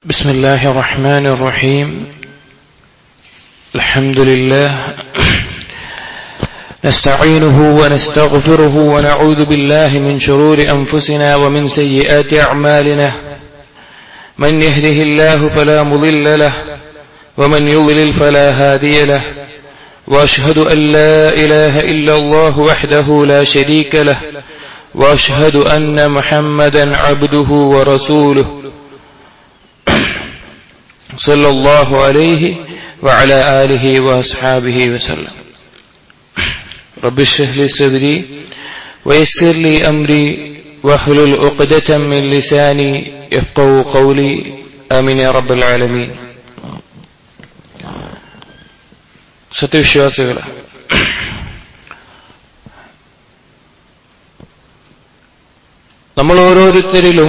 بسم الله الرحمن الرحيم الحمد لله نستعينه ونستغفره ونعوذ بالله من شرور أنفسنا ومن سيئات أعمالنا من يهده الله فلا مضل له ومن يضلل فلا هادي له وأشهد أن لا إله إلا الله وحده لا شريك له وأشهد أن محمدا عبده ورسوله صلى الله عليه وعلى آله وأصحابه وسلم رب اشرح لي صدري ويسر لي أمري واحلل عقدة من لساني يفقه قولي آمين يا رب العالمين സത്യവിശ്വാസികളെ നമ്മൾ ഓരോരുത്തരിലും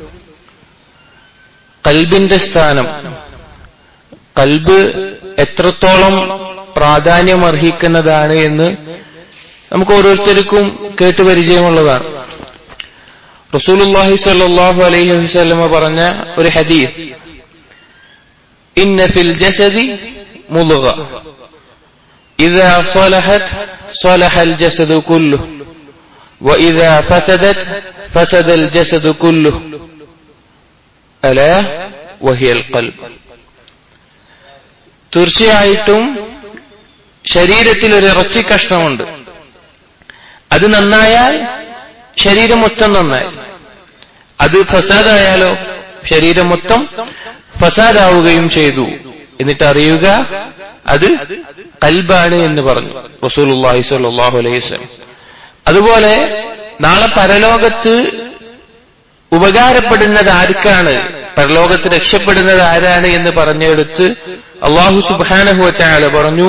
കൽബിന്റെ സ്ഥാനം കൽബ് എത്രത്തോളം പ്രാധാന്യമർഹിക്കുന്നതാണ് എന്ന് നമുക്ക് ഓരോരുത്തർക്കും കേട്ടുപരിചയമുള്ളതാണ് റസൂലുല്ലാഹി സ്വല്ലല്ലാഹു അലൈഹി വസല്ലമ പറഞ്ഞ ഒരു ഹദീസ് ഇന്ന ഫിൽ ജസദി മുളുക إذا صلحت صلح الجسد كله وإذا فسدت فسد الجسد كله ألا وهي القلب തീർച്ചയായിട്ടും ശരീരത്തിൽ ഒരു ഇറച്ചി കഷ്ണമുണ്ട് അത് നന്നായാൽ ശരീരം മൊത്തം നന്നായി അത് ഫസാദായാലോ ശരീരം മൊത്തം ഫസാദാവുകയും ചെയ്തു എന്നിട്ട് അറിയുക അത് കൽബാണ് എന്ന് പറഞ്ഞു റസൂലുള്ളാഹി സ്വല്ലല്ലാഹു അലൈഹി വസല്ലം അതുപോലെ നാളെ പരലോകത്ത് ഉപകാരപ്പെടുന്നത് ആർക്കാണ് പരലോകത്ത് രക്ഷപ്പെടുന്നത് ആരാണ് എന്ന് പറഞ്ഞെടുത്ത് അള്ളാഹു സുബാനഹുവറ്റാല പറഞ്ഞു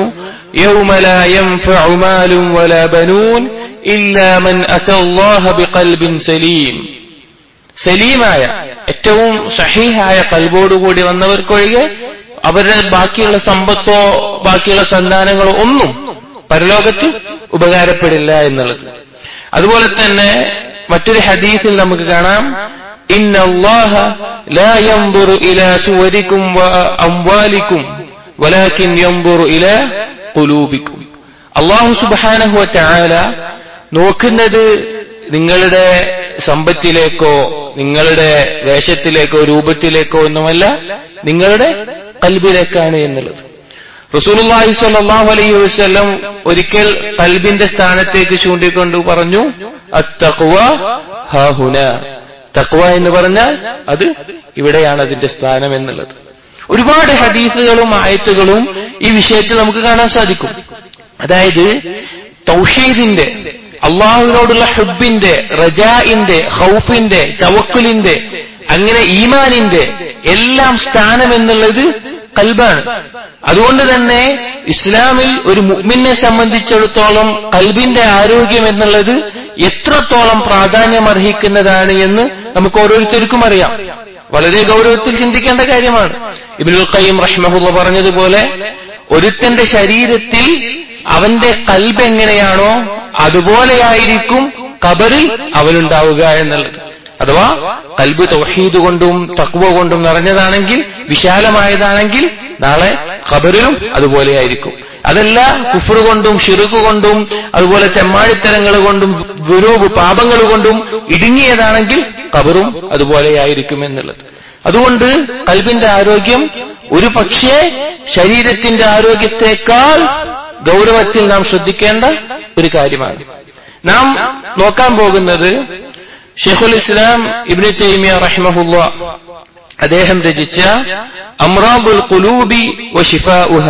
സലീമായ ഏറ്റവും സഹീഹായ കൽബോടുകൂടി വന്നവർക്കൊഴികെ അവരുടെ ബാക്കിയുള്ള സമ്പത്തോ ബാക്കിയുള്ള സന്താനങ്ങളോ ഒന്നും പരലോകത്ത് ഉപകാരപ്പെടില്ല എന്നുള്ളത് അതുപോലെ തന്നെ മറ്റൊരു ഹദീസിൽ നമുക്ക് കാണാം إن الله لا ينظر إلى صوركم وأموالكم ولكن ينظر إلى قلوبكم അള്ളാഹു സുബാനഹു ചായാല നോക്കുന്നത് നിങ്ങളുടെ സമ്പത്തിലേക്കോ നിങ്ങളുടെ വേഷത്തിലേക്കോ രൂപത്തിലേക്കോ ഒന്നുമല്ല നിങ്ങളുടെ കൽബിലേക്കാണ് എന്നുള്ളത് റസൂലുള്ളാഹി സ്വല്ലല്ലാഹു അലൈഹി വസല്ലം ഒരിക്കൽ കൽബിന്റെ സ്ഥാനത്തേക്ക് ചൂണ്ടിക്കൊണ്ട് പറഞ്ഞു അത്തഖ്വ ഹാഹുന തഖ്വ എന്ന് പറഞ്ഞാൽ അത് ഇവിടെയാണ് അതിന്റെ സ്ഥാനം എന്നുള്ളത് ഒരുപാട് ഹദീസുകളും ആയത്തുകളും ഈ വിഷയത്തിൽ നമുക്ക് കാണാൻ സാധിക്കും അതായത് തൗഷീദിന്റെ അള്ളാഹുവിനോടുള്ള ഹുബിന്റെ റജാഇന്റെ ഹൗഫിന്റെ തവക്കുലിന്റെ അങ്ങനെ ഈമാനിന്റെ എല്ലാം സ്ഥാനം എന്നുള്ളത് കൽബാണ് അതുകൊണ്ട് തന്നെ ഇസ്ലാമിൽ ഒരു മുഗ്മിനെ സംബന്ധിച്ചിടത്തോളം കൽബിന്റെ ആരോഗ്യം എന്നുള്ളത് എത്രത്തോളം പ്രാധാന്യം അർഹിക്കുന്നതാണ് എന്ന് നമുക്ക് ഓരോരുത്തർക്കും അറിയാം വളരെ ഗൗരവത്തിൽ ചിന്തിക്കേണ്ട കാര്യമാണ് ഇബിനുൽ ഖയ്യം റഹ്മഹുള്ള പറഞ്ഞതുപോലെ ഒരുത്തന്റെ ശരീരത്തിൽ അവന്റെ കൽബ് എങ്ങനെയാണോ അതുപോലെയായിരിക്കും കബറിൽ അവനുണ്ടാവുക എന്നുള്ളത് അഥവാ കൽബ് തൗഹീദ് കൊണ്ടും തക്വ കൊണ്ടും നിറഞ്ഞതാണെങ്കിൽ വിശാലമായതാണെങ്കിൽ നാളെ ഖബറിലും അതുപോലെയായിരിക്കും അതല്ല കുഫർ കൊണ്ടും ഷിറുക്ക് കൊണ്ടും അതുപോലെ തെമ്മാടിത്തരങ്ങൾ കൊണ്ടും ദുരൂപ് പാപങ്ങൾ കൊണ്ടും ഇടുങ്ങിയതാണെങ്കിൽ ഖബറും അതുപോലെയായിരിക്കും എന്നുള്ളത് അതുകൊണ്ട് കൽബിന്റെ ആരോഗ്യം ഒരു പക്ഷേ ശരീരത്തിന്റെ ആരോഗ്യത്തെക്കാൾ ഗൗരവത്തിൽ നാം ശ്രദ്ധിക്കേണ്ട ഒരു കാര്യമാണ് നാം നോക്കാൻ പോകുന്നത് ഷെയ്ഖുൽ ഇസ്ലാം ഇബ്നു തൈമിയ റഹിമഹുല്ല അദ്ദേഹം രചിച്ച അമ്രാബുൽ ഖുലൂബി വഷിഫാഉഹ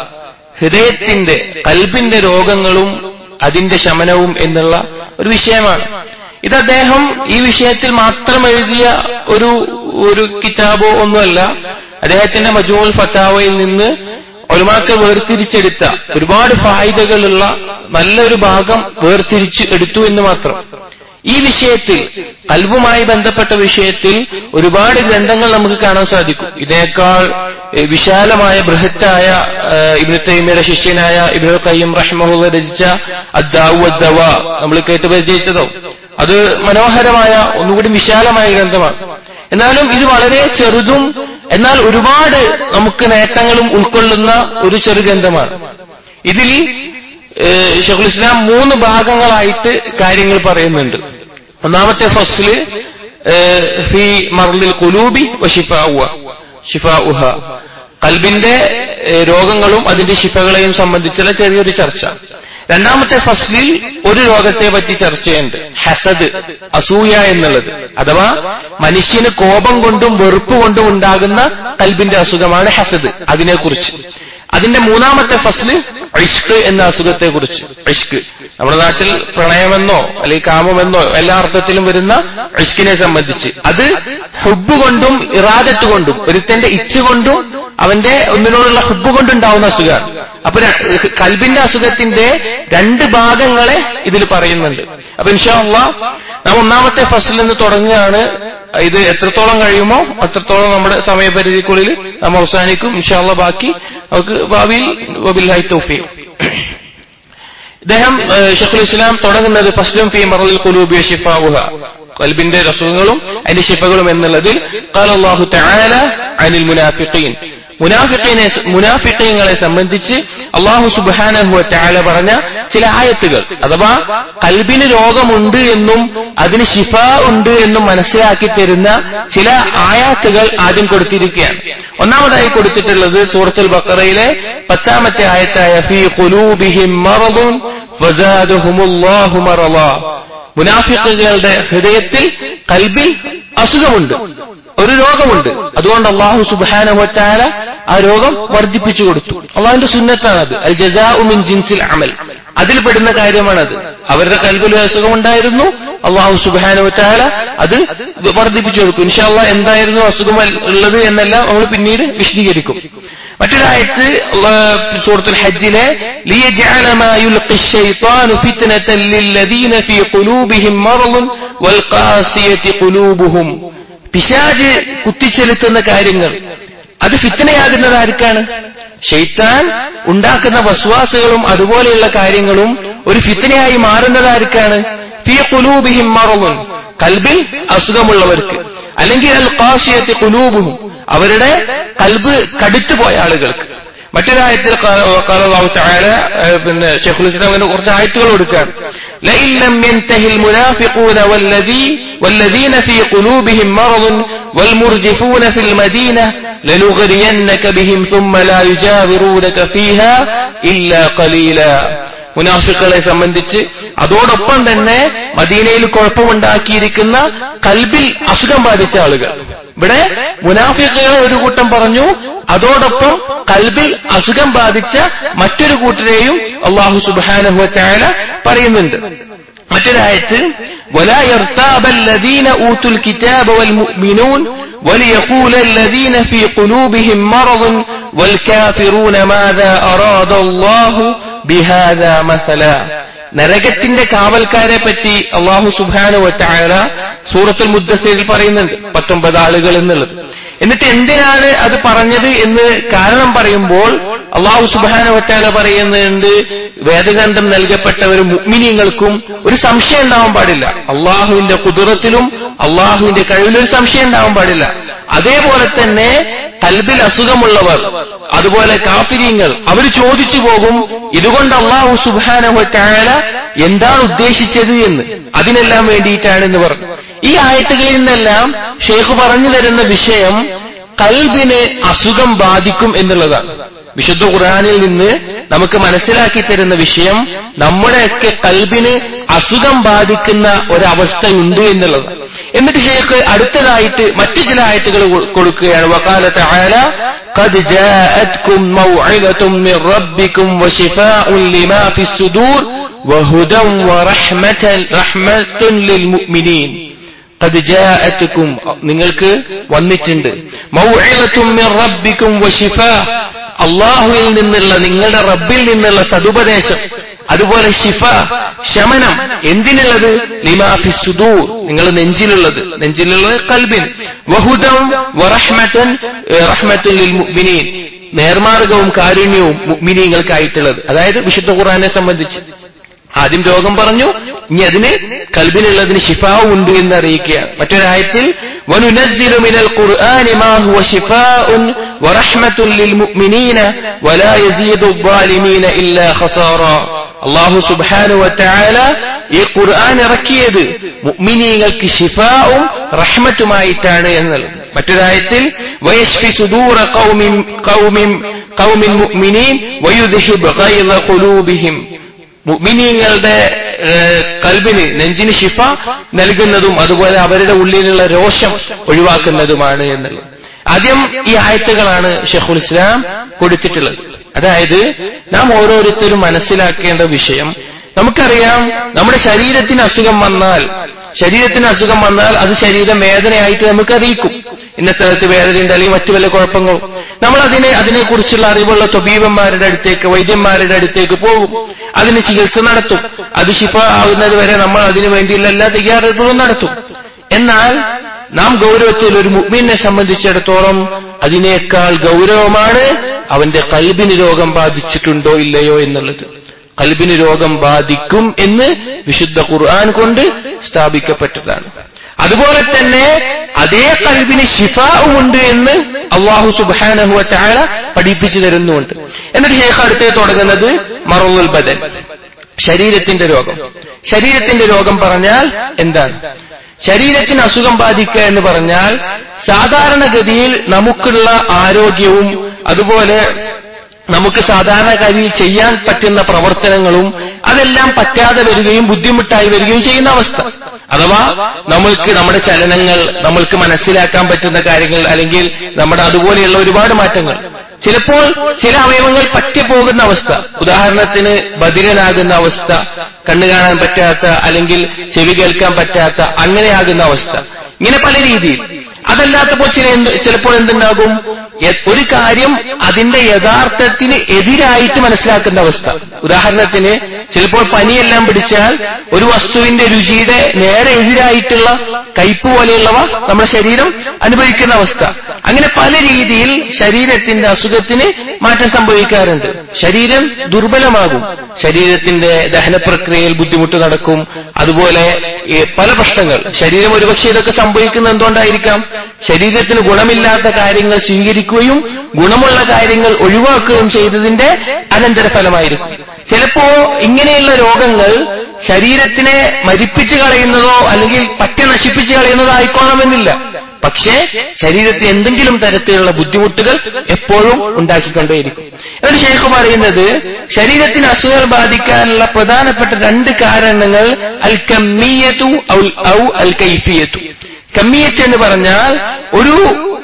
ഹൃദയത്തിന്റെ കൽബിന്റെ രോഗങ്ങളും അതിന്റെ ശമനവും എന്നുള്ള ഒരു വിഷയമാണ് ഇത് അദ്ദേഹം ഈ വിഷയത്തിൽ മാത്രം എഴുതിയ ഒരു ഒരു കിതാബോ ഒന്നുമല്ല അദ്ദേഹത്തിന്റെ മജൂൽ ഫത്താവയിൽ നിന്ന് ഒലുമാക്കൾ വേർതിരിച്ചെടുത്ത ഒരുപാട് ഫായിദകളുള്ള നല്ലൊരു ഭാഗം വേർതിരിച്ച് എടുത്തു എന്ന് മാത്രം ഈ വിഷയത്തിൽ കൽബുമായി ബന്ധപ്പെട്ട വിഷയത്തിൽ ഒരുപാട് ഗ്രന്ഥങ്ങൾ നമുക്ക് കാണാൻ സാധിക്കും ഇതിനേക്കാൾ വിശാലമായ ബൃഹത്തായ ഇബ്നു തൈമിയുടെ ശിഷ്യനായ ഇബ്നു ഖയ്യം റഹ്മഹുള്ള രചിച്ച അദ്ദാവു അദ്ദവ നമ്മൾ കേട്ട് പരിചയിച്ചതോ അത് മനോഹരമായ ഒന്നുകൂടി വിശാലമായ ഗ്രന്ഥമാണ് എന്നാലും ഇത് വളരെ ചെറുതും എന്നാൽ ഒരുപാട് നമുക്ക് നേട്ടങ്ങളും ഉൾക്കൊള്ളുന്ന ഒരു ചെറുഗ്രന്ഥമാണ് ഇതിൽ ഷെഖുൽ ഇസ്ലാം മൂന്ന് ഭാഗങ്ങളായിട്ട് കാര്യങ്ങൾ പറയുന്നുണ്ട് ഒന്നാമത്തെ ഫസ്ല് ഫി മർലിൽ കുലൂബി ഷിഫാഉഹ ഷിഫാഉഹ കൽബിന്റെ രോഗങ്ങളും അതിന്റെ ശിഫകളെയും സംബന്ധിച്ചുള്ള ചെറിയൊരു ചർച്ച രണ്ടാമത്തെ ഫസ്ലിൽ ഒരു രോഗത്തെ പറ്റി ചർച്ചയുണ്ട് ഹസദ് അസൂയ എന്നുള്ളത് അഥവാ മനുഷ്യന് കോപം കൊണ്ടും വെറുപ്പ് കൊണ്ടും ഉണ്ടാകുന്ന കൽബിന്റെ അസുഖമാണ് ഹസദ് അതിനെക്കുറിച്ച് അതിന്റെ മൂന്നാമത്തെ ഫസ്ല് ഇഷ്ക് എന്ന അസുഖത്തെ കുറിച്ച് ഇഷ്ക് നമ്മുടെ നാട്ടിൽ പ്രണയമെന്നോ അല്ലെങ്കിൽ കാമമെന്നോ എല്ലാ അർത്ഥത്തിലും വരുന്ന ഇഷ്കിനെ സംബന്ധിച്ച് അത് ഹുബ് കൊണ്ടും ഇറാദത്ത് കൊണ്ടും ഒരുത്തന്റെ ഇച്ഛ കൊണ്ടും അവന്റെ ഒന്നിനോടുള്ള ഹുബ് കൊണ്ടുണ്ടാവുന്ന അസുഖമാണ് അപ്പൊ കൽബിന്റെ അസുഖത്തിന്റെ രണ്ട് ഭാഗങ്ങളെ ഇതിൽ പറയുന്നുണ്ട് അപ്പൊ ഇൻഷാല്ല നാം ഒന്നാമത്തെ ഫസ്റ്റിൽ നിന്ന് തുടങ്ങുകയാണ് ഇത് എത്രത്തോളം കഴിയുമോ അത്രത്തോളം നമ്മുടെ സമയപരിധിക്കുള്ളിൽ നാം അവസാനിക്കും ഇൻഷാല്ല ബാക്കി നമുക്ക് ഭാവിയിൽ വബില്ലാഹി തൗഫീഖ് ഇദ്ദേഹം ഷെഖുൽ ഇസ്ലാം തുടങ്ങുന്നത് ഫസ്ലും ഫി മറൽ കുലൂബി ഷിഫാവുഹ കൽബിന്റെ അസുഖങ്ങളും അതിന്റെ ശിഫകളും എന്നുള്ളതിൽ قال الله تعالى عن المنافقين മുനാഫിഖീനെ മുനാഫിഖീങ്ങളെ സംബന്ധിച്ച് അള്ളാഹു സുബാനഹു ചാല പറഞ്ഞ ചില ആയത്തുകൾ അഥവാ കൽബിന് രോഗമുണ്ട് എന്നും അതിന് ഷിഫ ഉണ്ട് എന്നും മനസ്സിലാക്കി തരുന്ന ചില ആയാത്തുകൾ ആദ്യം കൊടുത്തിരിക്കുകയാണ് ഒന്നാമതായി കൊടുത്തിട്ടുള്ളത് സൂറത്തുൽ ബക്കറയിലെ പത്താമത്തെ ആയത്തായ ഫി ഖുലൂബിഹിം മറദുൻ ഫസാദഹുമുല്ലാഹു മറളാ മുനാഫിക്കുകളുടെ ഹൃദയത്തിൽ കൽബിൽ അസുഖമുണ്ട് ഒരു രോഗമുണ്ട് അതുകൊണ്ട് അള്ളാഹു സുബാനഹുറ്റാല ആ രോഗം വർദ്ധിപ്പിച്ചു കൊടുത്തു അള്ളാഹുവിന്റെ സുന്നത്താണത് അൽ ജസാഉമിൻ ജിൻസിൽ അമൽ അതിൽ പെടുന്ന കാര്യമാണത് അവരുടെ കൽബിൽ അസുഖമുണ്ടായിരുന്നു അള്ളാഹു സുബാനുവറ്റാല അത് വർദ്ധിപ്പിച്ചു കൊടുക്കും ഇൻഷാല്ല എന്തായിരുന്നു അസുഖം ഉള്ളത് എന്നെല്ലാം നമ്മൾ പിന്നീട് വിശദീകരിക്കും മറ്റൊരായത്ത് സൂറത്തുൽ ഹജ്ജിലെ ليجعل ما يلقي الشيطان فتنة للذين في قلوبهم مرض والقاسية قلوبهم പിശാജ് കുത്തിച്ചെലുത്തുന്ന കാര്യങ്ങൾ അത് ഫിത്തനയാകുന്നത് ആർക്കാണ് ഷെയ്ത്താൻ ഉണ്ടാക്കുന്ന വസ്വാസുകളും അതുപോലെയുള്ള കാര്യങ്ങളും ഒരു ഫിത്തനയായി മാറുന്നത് ആർക്കാണ് ഫി കുലൂബിഹിം മറളുൻ കൽബിൽ അസുഖമുള്ളവർക്ക് അല്ലെങ്കിൽ അൽ കാശിയത്ത് കുലൂബും അവരുടെ കൽബ് കടുത്തുപോയ ആളുകൾക്ക് മറ്റൊരായത്തിൽ പിന്നെ ഷെഖുൽ ഇസ്ലാമിന് കുറച്ച് ആയത്തുകൾ കൊടുക്കുകയാണ് لئن لم ينتهي المنافقون والذي والذين في قلوبهم مرض والمرجفون في المدينة لنغرينك بهم ثم لا يجاورونك فيها إلا قليلا മുനാഫിക്കുകളെ സംബന്ധിച്ച് അതോടൊപ്പം തന്നെ മദീനയിൽ കുഴപ്പമുണ്ടാക്കിയിരിക്കുന്ന കൽബിൽ അസുഖം ബാധിച്ച ആളുകൾ ഇവിടെ മുനാഫിക്കുകളെ ഒരു കൂട്ടം പറഞ്ഞു അതോടൊപ്പം കൽബിൽ അസുഖം ബാധിച്ച മറ്റൊരു കൂട്ടരെയും അള്ളാഹു സുബാനഹുല പറയുന്നുണ്ട് മറ്റൊരായത്ത് ولا يرتاب الذين أوتوا الكتاب والمؤمنون وليقول الذين في قلوبهم مرض والكافرون ماذا أراد الله بهذا مثلا നരകത്തിന്റെ കാവൽക്കാരെ പറ്റി അള്ളാഹു സുബാനു വറ്റായ സൂറത്തുൽ മുദ്ദസീരിൽ പറയുന്നുണ്ട് പത്തൊമ്പത് ആളുകൾ എന്നുള്ളത് എന്നിട്ട് എന്തിനാണ് അത് പറഞ്ഞത് എന്ന് കാരണം പറയുമ്പോൾ അള്ളാഹു സുബാന വറ്റാല പറയുന്നുണ്ട് വേദഗ്രന്ഥം നൽകപ്പെട്ട ഒരു മുഗ്മിനിയങ്ങൾക്കും ഒരു സംശയം ഉണ്ടാവാൻ പാടില്ല അള്ളാഹുവിന്റെ കുതിരത്തിലും അള്ളാഹുവിന്റെ കഴിവിലും ഒരു സംശയം ഉണ്ടാവാൻ പാടില്ല അതേപോലെ തന്നെ കൽബിൽ അസുഖമുള്ളവർ അതുപോലെ കാഫിര്യങ്ങൾ അവർ ചോദിച്ചു പോകും ഇതുകൊണ്ട് അള്ളാഹു സുബാനഹുറ്റാല എന്താണ് ഉദ്ദേശിച്ചത് എന്ന് അതിനെല്ലാം വേണ്ടിയിട്ടാണ് എന്ന് പറഞ്ഞു ഈ ആയത്തുകളിൽ നിന്നെല്ലാം ഷെയ്ഖ് പറഞ്ഞു തരുന്ന വിഷയം കൽബിന് അസുഖം ബാധിക്കും എന്നുള്ളതാണ് വിശുദ്ധ ഖുർആാനിൽ നിന്ന് നമുക്ക് മനസ്സിലാക്കി തരുന്ന വിഷയം നമ്മുടെയൊക്കെ കൽബിന് അസുഖം ബാധിക്കുന്ന ഒരവസ്ഥയുണ്ട് എന്നുള്ളത് എന്നിട്ട് ഷെയ്ഖ് അടുത്തതായിട്ട് മറ്റു ചില ആയത്തുകൾ കൊടുക്കുകയാണ് വക്കാലത്ത് ആല قد جاءتكم موعظة من ربكم وشفاء لما في الصدور وهدى ورحمة رحمة للمؤمنين قد جاءتكم നിങ്ങൾക്ക് വന്നിട്ടുണ്ട് മൗഇലത്തും മിർ റബ്ബിക്കും വശിഫാ അള്ളാഹുവിൽ നിന്നുള്ള നിങ്ങളുടെ റബ്ബിൽ നിന്നുള്ള സതുപദേശം അതുപോലെ ഷിഫ ശമനം എന്തിനുള്ളത് ലിമാഫി സുദൂർ നിങ്ങൾ നെഞ്ചിലുള്ളത് നെഞ്ചിലുള്ളത് കൽബിൻ വഹുദം വറഹ്മത്തൻ റഹ്മത്തുൽ ലിൽ മുഅ്മിനീൻ നേർമാർഗവും കാരുണ്യവും മുഅ്മിനീങ്ങൾക്കായിട്ടുള്ളത് അതായത് വിശുദ്ധ ഖുർആനെ സംബന്ധിച്ച് ആദ്യം രോഗം പറഞ്ഞു ഇനി അതിന് കൽബിനുള്ളതിന് ഷിഫാവും ഉണ്ട് എന്ന് അറിയിക്കുകയാണ് മറ്റൊരായത്തിൽ وَنُنَزِّلُ مِنَ الْقُرْآنِ مَا هُوَ شِفَاءٌ وَرَحْمَةٌ لِّلْمُؤْمِنِينَ وَلَا يَزِيدُ الظَّالِمِينَ إِلَّا خَسَارًا അള്ളാഹു സുബ്ഹാനഹു വതആല ഈ ഖുർആൻ ഇറക്കിയത് മുഅ്മിനീങ്ങൾക്ക് ശിഫാവും റഹ്മത്തുമായിട്ടാണ് എന്നുള്ളത് മറ്റൊരായത്തിൽ വയശ്ഫി സുദൂറ ഖൗമിൻ ഖൗമിൻ ഖൗമിൻ മുഅ്മിനീൻ വയുദ്ഹിബ് ഗൈള ഖുലൂബിഹിം മുഅ്മിനീങ്ങളുടെ കൽബിന് നെഞ്ചിന് ശിഫ നൽകുന്നതും അതുപോലെ അവരുടെ ഉള്ളിലുള്ള രോഷം ഒഴിവാക്കുന്നതുമാണ് എന്നുള്ളത് ആദ്യം ഈ ആയത്തുകളാണ് ഷെഖുൽ ഇസ്ലാം കൊടുത്തിട്ടുള്ളത് അതായത് നാം ഓരോരുത്തരും മനസ്സിലാക്കേണ്ട വിഷയം നമുക്കറിയാം നമ്മുടെ ശരീരത്തിന് അസുഖം വന്നാൽ ശരീരത്തിന് അസുഖം വന്നാൽ അത് ശരീരം വേദനയായിട്ട് നമുക്ക് അറിയിക്കും ഇന്ന സ്ഥലത്ത് വേദനയുണ്ട് അല്ലെങ്കിൽ മറ്റു വല്ല കുഴപ്പങ്ങളും നമ്മൾ അതിനെ അതിനെക്കുറിച്ചുള്ള അറിവുള്ള തൊബീബന്മാരുടെ അടുത്തേക്ക് വൈദ്യന്മാരുടെ അടുത്തേക്ക് പോകും അതിന് ചികിത്സ നടത്തും അത് ശിഫ ആകുന്നത് വരെ നമ്മൾ അതിനു വേണ്ടിയുള്ള എല്ലാ തയ്യാറെടുപ്പുകളും നടത്തും എന്നാൽ നാം ഗൗരവത്തിൽ ഒരു മുഗ്മിനെ സംബന്ധിച്ചിടത്തോളം അതിനേക്കാൾ ഗൗരവമാണ് അവന്റെ കൽബിന് രോഗം ബാധിച്ചിട്ടുണ്ടോ ഇല്ലയോ എന്നുള്ളത് കൽബിന് രോഗം ബാധിക്കും എന്ന് വിശുദ്ധ ഖുർആൻ കൊണ്ട് സ്ഥാപിക്കപ്പെട്ടതാണ് അതുപോലെ തന്നെ അതേ കൽബിന് ഷിഫാവുമുണ്ട് എന്ന് അള്ളാഹു സുബാനഹുവ താഴ പഠിപ്പിച്ചു തരുന്നുണ്ട് എന്നിട്ട് ഷേഖ് അടുത്തേ തുടങ്ങുന്നത് മറുൽ ബദൻ ശരീരത്തിന്റെ രോഗം ശരീരത്തിന്റെ രോഗം പറഞ്ഞാൽ എന്താണ് ശരീരത്തിന് അസുഖം ബാധിക്കുക എന്ന് പറഞ്ഞാൽ സാധാരണഗതിയിൽ നമുക്കുള്ള ആരോഗ്യവും അതുപോലെ നമുക്ക് സാധാരണഗതിയിൽ ചെയ്യാൻ പറ്റുന്ന പ്രവർത്തനങ്ങളും അതെല്ലാം പറ്റാതെ വരികയും ബുദ്ധിമുട്ടായി വരികയും ചെയ്യുന്ന അവസ്ഥ അഥവാ നമ്മൾക്ക് നമ്മുടെ ചലനങ്ങൾ നമ്മൾക്ക് മനസ്സിലാക്കാൻ പറ്റുന്ന കാര്യങ്ങൾ അല്ലെങ്കിൽ നമ്മുടെ അതുപോലെയുള്ള ഒരുപാട് മാറ്റങ്ങൾ ചിലപ്പോൾ ചില അവയവങ്ങൾ പറ്റിപ്പോകുന്ന അവസ്ഥ ഉദാഹരണത്തിന് ബദിരനാകുന്ന അവസ്ഥ കണ്ണു കാണാൻ പറ്റാത്ത അല്ലെങ്കിൽ ചെവി കേൾക്കാൻ പറ്റാത്ത അങ്ങനെയാകുന്ന അവസ്ഥ ഇങ്ങനെ പല രീതിയിൽ അതല്ലാത്തപ്പോൾ ചില ചിലപ്പോൾ എന്തുണ്ടാകും ഒരു കാര്യം അതിന്റെ യഥാർത്ഥത്തിന് എതിരായിട്ട് മനസ്സിലാക്കുന്ന അവസ്ഥ ഉദാഹരണത്തിന് ചിലപ്പോൾ പനിയെല്ലാം പിടിച്ചാൽ ഒരു വസ്തുവിന്റെ രുചിയുടെ നേരെ എതിരായിട്ടുള്ള കയ്പ് പോലെയുള്ളവ നമ്മുടെ ശരീരം അനുഭവിക്കുന്ന അവസ്ഥ അങ്ങനെ പല രീതിയിൽ ശരീരത്തിന്റെ അസുഖത്തിന് മാറ്റം സംഭവിക്കാറുണ്ട് ശരീരം ദുർബലമാകും ശരീരത്തിന്റെ ദഹന പ്രക്രിയയിൽ ബുദ്ധിമുട്ട് നടക്കും അതുപോലെ പല പ്രശ്നങ്ങൾ ശരീരം ഒരുപക്ഷെ ഇതൊക്കെ സംഭവിക്കുന്ന എന്തുകൊണ്ടായിരിക്കാം ശരീരത്തിന് ഗുണമില്ലാത്ത കാര്യങ്ങൾ സ്വീകരിക്കുകയും ഗുണമുള്ള കാര്യങ്ങൾ ഒഴിവാക്കുകയും ചെയ്തതിന്റെ അനന്തരഫലമായിരിക്കും ചിലപ്പോ ഇങ്ങനെയുള്ള രോഗങ്ങൾ ശരീരത്തിനെ മരിപ്പിച്ചു കളയുന്നതോ അല്ലെങ്കിൽ പറ്റ നശിപ്പിച്ചു കളയുന്നതോ ആയിക്കോണമെന്നില്ല പക്ഷേ ശരീരത്തിന് എന്തെങ്കിലും തരത്തിലുള്ള ബുദ്ധിമുട്ടുകൾ എപ്പോഴും ഉണ്ടാക്കിക്കൊണ്ടേയിരിക്കും എന്നിട്ട് ഷെയ്ഖ് പറയുന്നത് ശരീരത്തിന് അസുഖങ്ങൾ ബാധിക്കാനുള്ള പ്രധാനപ്പെട്ട രണ്ട് കാരണങ്ങൾ അൽ കമ്മിയത്തു ഔ അൽ കൈഫിയത്തു കമ്മിയത്ത് എന്ന് പറഞ്ഞാൽ ഒരു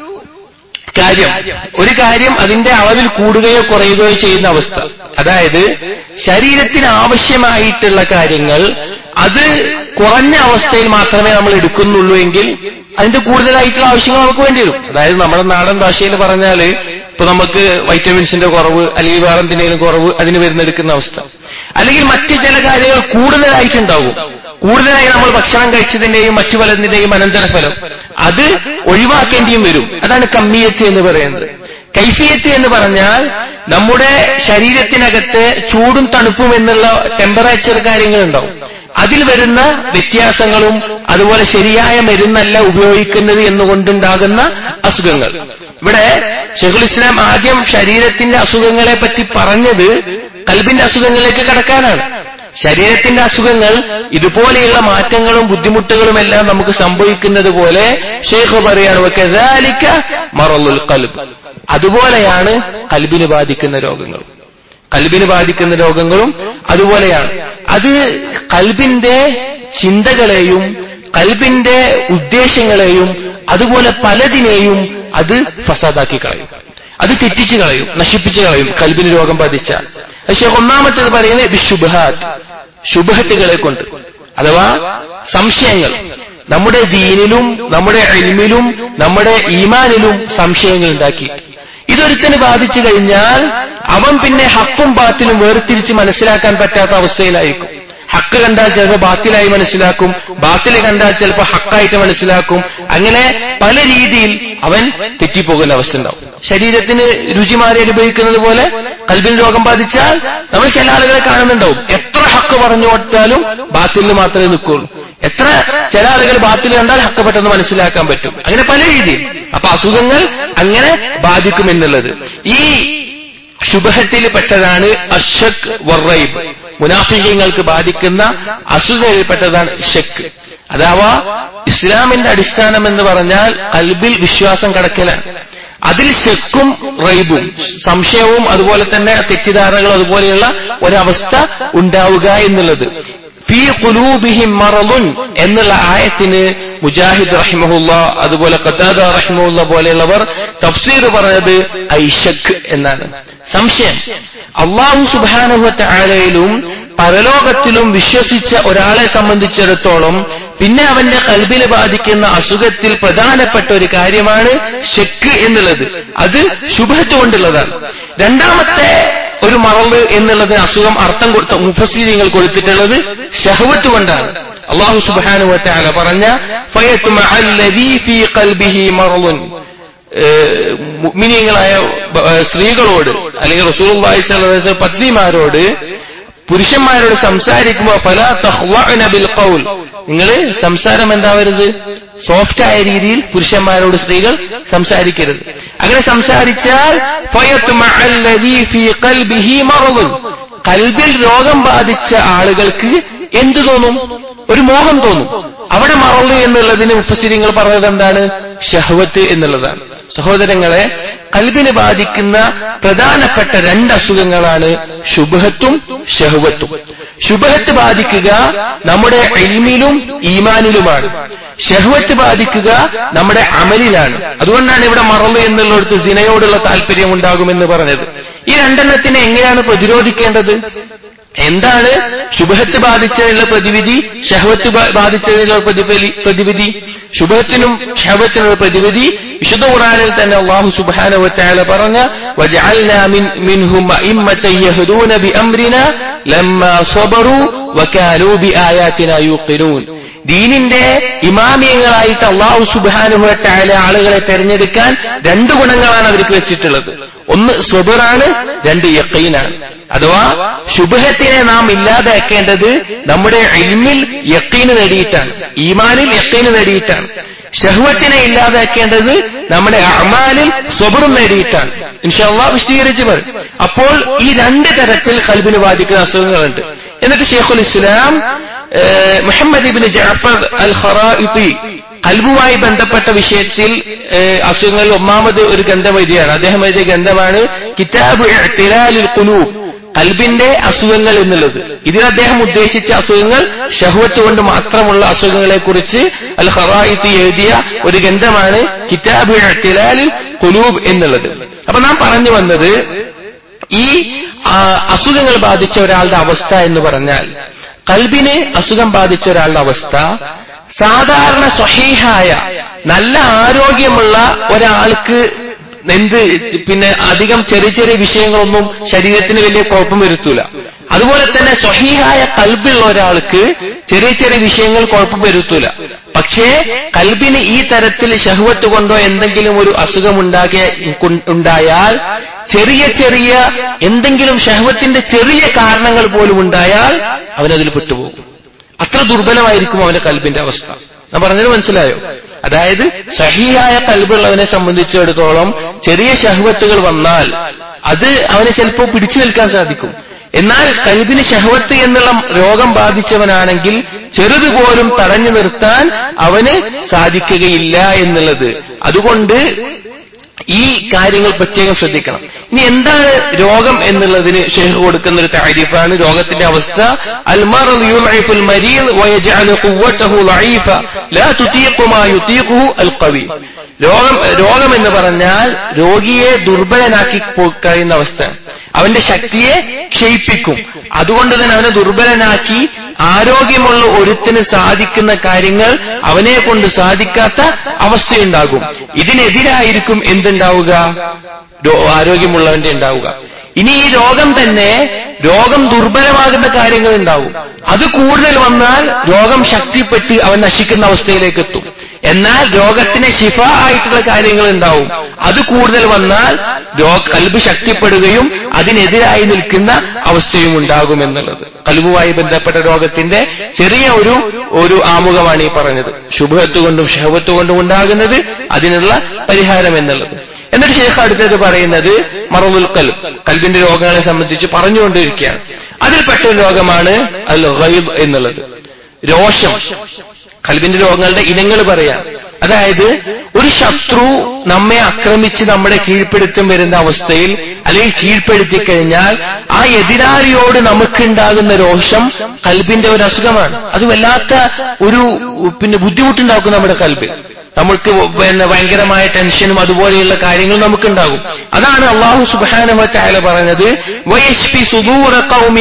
കാര്യം ഒരു കാര്യം അതിന്റെ അളവിൽ കൂടുകയോ കുറയുകയോ ചെയ്യുന്ന അവസ്ഥ അതായത് ശരീരത്തിന് ആവശ്യമായിട്ടുള്ള കാര്യങ്ങൾ അത് കുറഞ്ഞ അവസ്ഥയിൽ മാത്രമേ നമ്മൾ എടുക്കുന്നുള്ളൂ എങ്കിൽ അതിന്റെ കൂടുതലായിട്ടുള്ള ആവശ്യങ്ങൾ നമുക്ക് വേണ്ടി വരും അതായത് നമ്മുടെ നാടൻ ഭാഷയിൽ പറഞ്ഞാൽ ഇപ്പൊ നമുക്ക് വൈറ്റമിൻസിന്റെ കുറവ് അല്ലെങ്കിൽ വേറെ എന്തിനേലും കുറവ് അതിന് വരുന്നെടുക്കുന്ന അവസ്ഥ അല്ലെങ്കിൽ മറ്റു ചില കാര്യങ്ങൾ കൂടുതലായിട്ടുണ്ടാകും കൂടുതലായി നമ്മൾ ഭക്ഷണം കഴിച്ചതിന്റെയും മറ്റു പലതിന്റെയും അനന്തരഫലം അത് ഒഴിവാക്കേണ്ടിയും വരും അതാണ് കമ്മിയത്ത് എന്ന് പറയുന്നത് കൈഫിയത്ത് എന്ന് പറഞ്ഞാൽ നമ്മുടെ ശരീരത്തിനകത്ത് ചൂടും തണുപ്പും എന്നുള്ള ടെമ്പറേച്ചർ കാര്യങ്ങളുണ്ടാവും അതിൽ വരുന്ന വ്യത്യാസങ്ങളും അതുപോലെ ശരിയായ മരുന്നല്ല ഉപയോഗിക്കുന്നത് എന്നുകൊണ്ടുണ്ടാകുന്ന അസുഖങ്ങൾ ഇവിടെ ഷെഖുൽ ഇസ്ലാം ആദ്യം ശരീരത്തിന്റെ അസുഖങ്ങളെ പറ്റി പറഞ്ഞത് കൽബിന്റെ അസുഖങ്ങളിലേക്ക് കടക്കാനാണ് ശരീരത്തിന്റെ അസുഖങ്ങൾ ഇതുപോലെയുള്ള മാറ്റങ്ങളും ബുദ്ധിമുട്ടുകളും എല്ലാം നമുക്ക് സംഭവിക്കുന്നത് പോലെ ഷെയ്ഖ് പറയാണ് മറലുൽ കൽബ് അതുപോലെയാണ് കൽബിന് ബാധിക്കുന്ന രോഗങ്ങൾ കൽബിന് ബാധിക്കുന്ന രോഗങ്ങളും അതുപോലെയാണ് അത് കൽബിന്റെ ചിന്തകളെയും കൽബിന്റെ ഉദ്ദേശങ്ങളെയും അതുപോലെ പലതിനെയും അത് ഫസാദാക്കി കളയും അത് തെറ്റിച്ചു കളയും നശിപ്പിച്ചു കളയും കൽബിന് രോഗം ബാധിച്ചാൽ പക്ഷെ ഒന്നാമത്തേത് പറയുന്നത് ബിഷുബഹാത്ത് ശുഭഹത്തുകളെ കൊണ്ട് അഥവാ സംശയങ്ങൾ നമ്മുടെ ദീനിലും നമ്മുടെ എൽമിലും നമ്മുടെ ഈമാനിലും സംശയങ്ങൾ ഉണ്ടാക്കി ഇതൊരുത്തന് ബാധിച്ചു കഴിഞ്ഞാൽ അവൻ പിന്നെ ഹക്കും ബാത്തിലും വേർതിരിച്ച് മനസ്സിലാക്കാൻ പറ്റാത്ത അവസ്ഥയിലായിരിക്കും ഹക്ക് കണ്ടാൽ ചിലപ്പോൾ ബാത്തിലായി മനസ്സിലാക്കും ബാത്തിൽ കണ്ടാൽ ചിലപ്പോൾ ഹക്കായിട്ട് മനസ്സിലാക്കും അങ്ങനെ പല രീതിയിൽ അവൻ തെറ്റിപ്പോകുന്ന അവസ്ഥ ഉണ്ടാവും ശരീരത്തിന് രുചി മാറി അനുഭവിക്കുന്നത് പോലെ കൽബിന് രോഗം ബാധിച്ചാൽ നമ്മൾ ചില ആളുകളെ കാണുന്നുണ്ടാവും എത്ര ഹക്ക് പറഞ്ഞു കൊടുത്താലും ബാത്തിൽ മാത്രമേ നിൽക്കുള്ളൂ എത്ര ചില ആളുകൾ ബാത്തിൽ കണ്ടാൽ ഹക്ക് പെട്ടെന്ന് മനസ്സിലാക്കാൻ പറ്റും അങ്ങനെ പല രീതിയിൽ അപ്പൊ അസുഖങ്ങൾ അങ്ങനെ ബാധിക്കുമെന്നുള്ളത് ഈ ശുഭഹത്തിൽ പെട്ടതാണ് അഷക് വറൈബ് മുനാഫികങ്ങൾക്ക് ബാധിക്കുന്ന അസുഖങ്ങളിൽപ്പെട്ടതാണ് ഷക്ക് അഥവാ ഇസ്ലാമിന്റെ അടിസ്ഥാനം എന്ന് പറഞ്ഞാൽ കൽബിൽ വിശ്വാസം കടക്കലാണ് അതിൽ ശക്കും റൈബും സംശയവും അതുപോലെ തന്നെ തെറ്റിദ്ധാരണകളും അതുപോലെയുള്ള ഒരവസ്ഥ ഉണ്ടാവുക എന്നുള്ളത് ഫീ ഖുലൂബിഹിം മറലുൻ എന്നുള്ള ആയത്തിന് മുജാഹിദ് റഹിമഹുല്ല അതുപോലെ ഖത്താദ റഹിമഹുല്ല പോലെയുള്ളവർ തഫ്സീർ പറഞ്ഞത് ഐഷക് എന്നാണ് സംശയം അള്ളാഹു സുബാനുഭവത്തെ ആലയിലും പരലോകത്തിലും വിശ്വസിച്ച ഒരാളെ സംബന്ധിച്ചിടത്തോളം പിന്നെ അവന്റെ കൽബിനെ ബാധിക്കുന്ന അസുഖത്തിൽ പ്രധാനപ്പെട്ട ഒരു കാര്യമാണ് ഷെക്ക് എന്നുള്ളത് അത് ശുഭത്വ കൊണ്ടുള്ളതാണ് രണ്ടാമത്തെ ഒരു മറവ് എന്നുള്ളത് അസുഖം അർത്ഥം കൊടുത്ത മുഫസീരിങ്ങൾ കൊടുത്തിട്ടുള്ളത് ഷഹവത്ത് കൊണ്ടാണ് അള്ളാഹു സുബാനുവറ്റാല പറഞ്ഞ മുഗ്മിനീങ്ങളായ സ്ത്രീകളോട് അല്ലെങ്കിൽ റസൂൽ പത്നിമാരോട് പുരുഷന്മാരോട് സംസാരിക്കുമ്പോൾ ഫല തഹ്വഅന ബിൽ ഖൗൽ നിങ്ങൾ സംസാരം എന്താവരുത് സോഫ്റ്റ് ആയ രീതിയിൽ പുരുഷന്മാരോട് സ്ത്രീകൾ സംസാരിക്കരുത് അങ്ങനെ സംസാരിച്ചാൽ കൽബിൽ രോഗം ബാധിച്ച ആളുകൾക്ക് എന്തു തോന്നും ഒരു മോഹം തോന്നും അവിടെ മറവ് എന്നുള്ളതിന് മുഫസിരിങ്ങൾ പറഞ്ഞത് എന്താണ് ഷഹവത്ത് എന്നുള്ളതാണ് സഹോദരങ്ങളെ കൽബിനെ ബാധിക്കുന്ന പ്രധാനപ്പെട്ട രണ്ട് അസുഖങ്ങളാണ് ശുഭത്തും ഷഹുവത്തും ശുഭത്ത് ബാധിക്കുക നമ്മുടെ എൽമിലും ഈമാനിലുമാണ് ഷഹുവത്ത് ബാധിക്കുക നമ്മുടെ അമലിലാണ് അതുകൊണ്ടാണ് ഇവിടെ മറവ് എന്നുള്ളിടത്ത് സിനയോടുള്ള താല്പര്യം ഉണ്ടാകുമെന്ന് പറഞ്ഞത് ഈ രണ്ടെണ്ണത്തിനെ എങ്ങനെയാണ് പ്രതിരോധിക്കേണ്ടത് എന്താണ് ശുഭഹത്ത് ബാധിച്ചതിനുള്ള പ്രതിവിധി ഷഹവത്ത് ബാധിച്ചതിനുള്ള പ്രതിവിധി ശുഭത്തിനും ഷഹവത്തിനുള്ള പ്രതിവിധി വിശുദ്ധ ഖുറാനിൽ തന്നെ അള്ളാഹു സുബാനവറ്റാല പറഞ്ഞ وجعلنا من منهم أئمة يهدون بأمرنا لما صبروا وكانوا بآياتنا يوقنون ദീനിന്റെ ഇമാമിയങ്ങളായിട്ട് അള്ളാഹു സുബാനുഭവത്തായ ആളുകളെ തെരഞ്ഞെടുക്കാൻ രണ്ട് ഗുണങ്ങളാണ് അവർക്ക് വെച്ചിട്ടുള്ളത് ഒന്ന് സ്വബറാണ് രണ്ട് യക്കീനാണ് അഥവാ ശുഭഹത്തിനെ നാം ഇല്ലാതാക്കേണ്ടത് നമ്മുടെ ഇൽമിൽ യക്കീന് നേടിയിട്ടാണ് ഈമാനിൽ യക്കീന് നേടിയിട്ടാണ് ഷഹ്വത്തിനെ ഇല്ലാതാക്കേണ്ടത് നമ്മുടെ അമാലിൽ സ്വബറും നേടിയിട്ടാണ് ഇൻഷാല്ലാ വിശദീകരിച്ച് പറയും അപ്പോൾ ഈ രണ്ട് തരത്തിൽ കൽബിന് ബാധിക്കുന്ന അസുഖങ്ങളുണ്ട് എന്നിട്ട് ഷെയ്ഖുൽ ഇസ്ലാം മുഹമ്മദ് ഇബിന് ജാഫർ അൽ ഖറാഇത്തി കൽബുമായി ബന്ധപ്പെട്ട വിഷയത്തിൽ അസുഖങ്ങളിൽ ഒന്നാമത് ഒരു ഗ്രന്ഥം എഴുതിയാണ് അദ്ദേഹം എഴുതിയ ഗ്രന്ഥമാണ് കിതാബ് ഇഅ്തിലാലിൽ ഖുലൂബ് കൽബിന്റെ അസുഖങ്ങൾ എന്നുള്ളത് ഇതിൽ അദ്ദേഹം ഉദ്ദേശിച്ച അസുഖങ്ങൾ ഷഹുവത്ത് കൊണ്ട് മാത്രമുള്ള അസുഖങ്ങളെ കുറിച്ച് അൽ ഖറായിത്തി എഴുതിയ ഒരു ഗ്രന്ഥമാണ് കിതാബ് ഇഅ്തിലാലിൽ ഖുലൂബ് എന്നുള്ളത് അപ്പൊ നാം പറഞ്ഞു വന്നത് ഈ അസുഖങ്ങൾ ബാധിച്ച ഒരാളുടെ അവസ്ഥ എന്ന് പറഞ്ഞാൽ കൽബിന് അസുഖം ബാധിച്ച ഒരാളുടെ അവസ്ഥ സാധാരണ സ്വഹീഹായ നല്ല ആരോഗ്യമുള്ള ഒരാൾക്ക് എന്ത് പിന്നെ അധികം ചെറിയ ചെറിയ വിഷയങ്ങളൊന്നും ശരീരത്തിന് വലിയ കുഴപ്പം വരുത്തൂല അതുപോലെ തന്നെ സ്വഹീഹായ കൽബുള്ള ഒരാൾക്ക് ചെറിയ ചെറിയ വിഷയങ്ങൾ കുഴപ്പം വരുത്തൂല പക്ഷേ കൽബിന് ഈ തരത്തിൽ ഷഹുവത്ത് കൊണ്ടോ എന്തെങ്കിലും ഒരു അസുഖം ഉണ്ടാകിയ ഉണ്ടായാൽ ചെറിയ ചെറിയ എന്തെങ്കിലും ഷഹവത്തിന്റെ ചെറിയ കാരണങ്ങൾ പോലും ഉണ്ടായാൽ അവനതിൽ പെട്ടുപോകും അത്ര ദുർബലമായിരിക്കും അവന്റെ കൽബിന്റെ അവസ്ഥ ഞാൻ പറഞ്ഞത് മനസ്സിലായോ അതായത് സഹിയായ കൽബുള്ളവനെ സംബന്ധിച്ചിടത്തോളം ചെറിയ ഷഹവത്തുകൾ വന്നാൽ അത് അവനെ ചിലപ്പോൾ പിടിച്ചു നിൽക്കാൻ സാധിക്കും എന്നാൽ കൽബിന് ഷഹവത്ത് എന്നുള്ള രോഗം ബാധിച്ചവനാണെങ്കിൽ ചെറുതുപോലും തടഞ്ഞു നിർത്താൻ അവന് സാധിക്കുകയില്ല എന്നുള്ളത് അതുകൊണ്ട് ഈ കാര്യങ്ങൾ പ്രത്യേകം ശ്രദ്ധിക്കണം ഇനി എന്താണ് രോഗം എന്നുള്ളതിന് ഷെയ്ഖ് കൊടുക്കുന്ന ഒരു താരിഫാണ് രോഗത്തിന്റെ അവസ്ഥ രോഗം രോഗം എന്ന് പറഞ്ഞാൽ രോഗിയെ ദുർബലനാക്കി കഴിയുന്ന അവസ്ഥ അവന്റെ ശക്തിയെ ക്ഷയിപ്പിക്കും അതുകൊണ്ട് തന്നെ അവനെ ദുർബലനാക്കി ആരോഗ്യമുള്ള ഒരുത്തിന് സാധിക്കുന്ന കാര്യങ്ങൾ അവനെ കൊണ്ട് സാധിക്കാത്ത അവസ്ഥയുണ്ടാകും ഇതിനെതിരായിരിക്കും എന്തുണ്ടാവുക ആരോഗ്യമുള്ളവന്റെ ഉണ്ടാവുക ഇനി ഈ രോഗം തന്നെ രോഗം ദുർബലമാകുന്ന കാര്യങ്ങൾ ഉണ്ടാവും അത് കൂടുതൽ വന്നാൽ രോഗം ശക്തിപ്പെട്ട് അവൻ നശിക്കുന്ന അവസ്ഥയിലേക്ക് എത്തും എന്നാൽ രോഗത്തിന് ശിഫ ആയിട്ടുള്ള കാര്യങ്ങൾ ഉണ്ടാവും അത് കൂടുതൽ വന്നാൽ രോഗ കൽബ് ശക്തിപ്പെടുകയും അതിനെതിരായി നിൽക്കുന്ന അവസ്ഥയും ഉണ്ടാകും എന്നുള്ളത് കൽബുമായി ബന്ധപ്പെട്ട രോഗത്തിന്റെ ചെറിയ ഒരു ഒരു ആമുഖമാണ് ഈ പറഞ്ഞത് ശുഭത്വ കൊണ്ടും ഷഹവത്ത് കൊണ്ടും ഉണ്ടാകുന്നത് അതിനുള്ള പരിഹാരം എന്നുള്ളത് എന്നിട്ട് ശേഖ് അടുത്തത് പറയുന്നത് മറവുൽ കൽബ് കൽബിന്റെ രോഗങ്ങളെ സംബന്ധിച്ച് പറഞ്ഞുകൊണ്ടിരിക്കുകയാണ് അതിൽപ്പെട്ട ഒരു രോഗമാണ് അൽ ഗൈബ് എന്നുള്ളത് രോഷം കൽബിന്റെ രോഗങ്ങളുടെ ഇനങ്ങൾ പറയാം അതായത് ഒരു ശത്രു നമ്മെ ആക്രമിച്ച് നമ്മുടെ കീഴ്പ്പെടുത്തും വരുന്ന അവസ്ഥയിൽ അല്ലെങ്കിൽ കീഴ്പ്പെടുത്തി കഴിഞ്ഞാൽ ആ എതിരാളിയോട് നമുക്കുണ്ടാകുന്ന രോഷം കൽബിന്റെ ഒരു അസുഖമാണ് അത് വല്ലാത്ത ഒരു പിന്നെ ബുദ്ധിമുട്ടുണ്ടാക്കും നമ്മുടെ കൽബിൽ നമുക്ക് പിന്നെ ഭയങ്കരമായ ടെൻഷനും അതുപോലെയുള്ള കാര്യങ്ങൾ നമുക്കുണ്ടാകും അതാണ് അള്ളാഹു സുബാനുമറ്റായ പറഞ്ഞത് വയഷ്ഫി സുദൂറ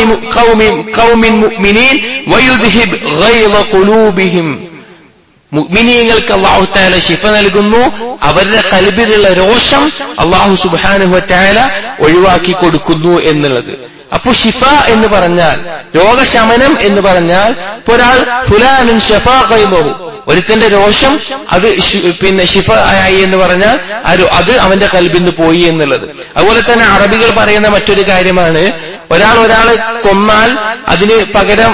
ഖൗമിൻ മുഅ്മിനീൻ വയുദ്ഹിബ് ഗൈള ഖുലൂബിഹിം മുഗ്മിനീങ്ങൾക്ക് അള്ളാഹു താല ശിഫ നൽകുന്നു അവരുടെ കൽബിലുള്ള രോഷം അള്ളാഹു സുബാനുഹറ്റായ ഒഴിവാക്കി കൊടുക്കുന്നു എന്നുള്ളത് അപ്പോ ഷിഫ എന്ന് പറഞ്ഞാൽ രോഗശമനം എന്ന് പറഞ്ഞാൽ ഇപ്പൊ ഒരാൾ ഫുലാനുൻ ഷഫ കൈമഹു ഒരുത്തന്റെ രോഷം അത് പിന്നെ ഷിഫ ആയി എന്ന് പറഞ്ഞാൽ അത് അവന്റെ കൽബിന്ന് പോയി എന്നുള്ളത് അതുപോലെ തന്നെ അറബികൾ പറയുന്ന മറ്റൊരു കാര്യമാണ് ഒരാൾ ഒരാളെ കൊന്നാൽ അതിന് പകരം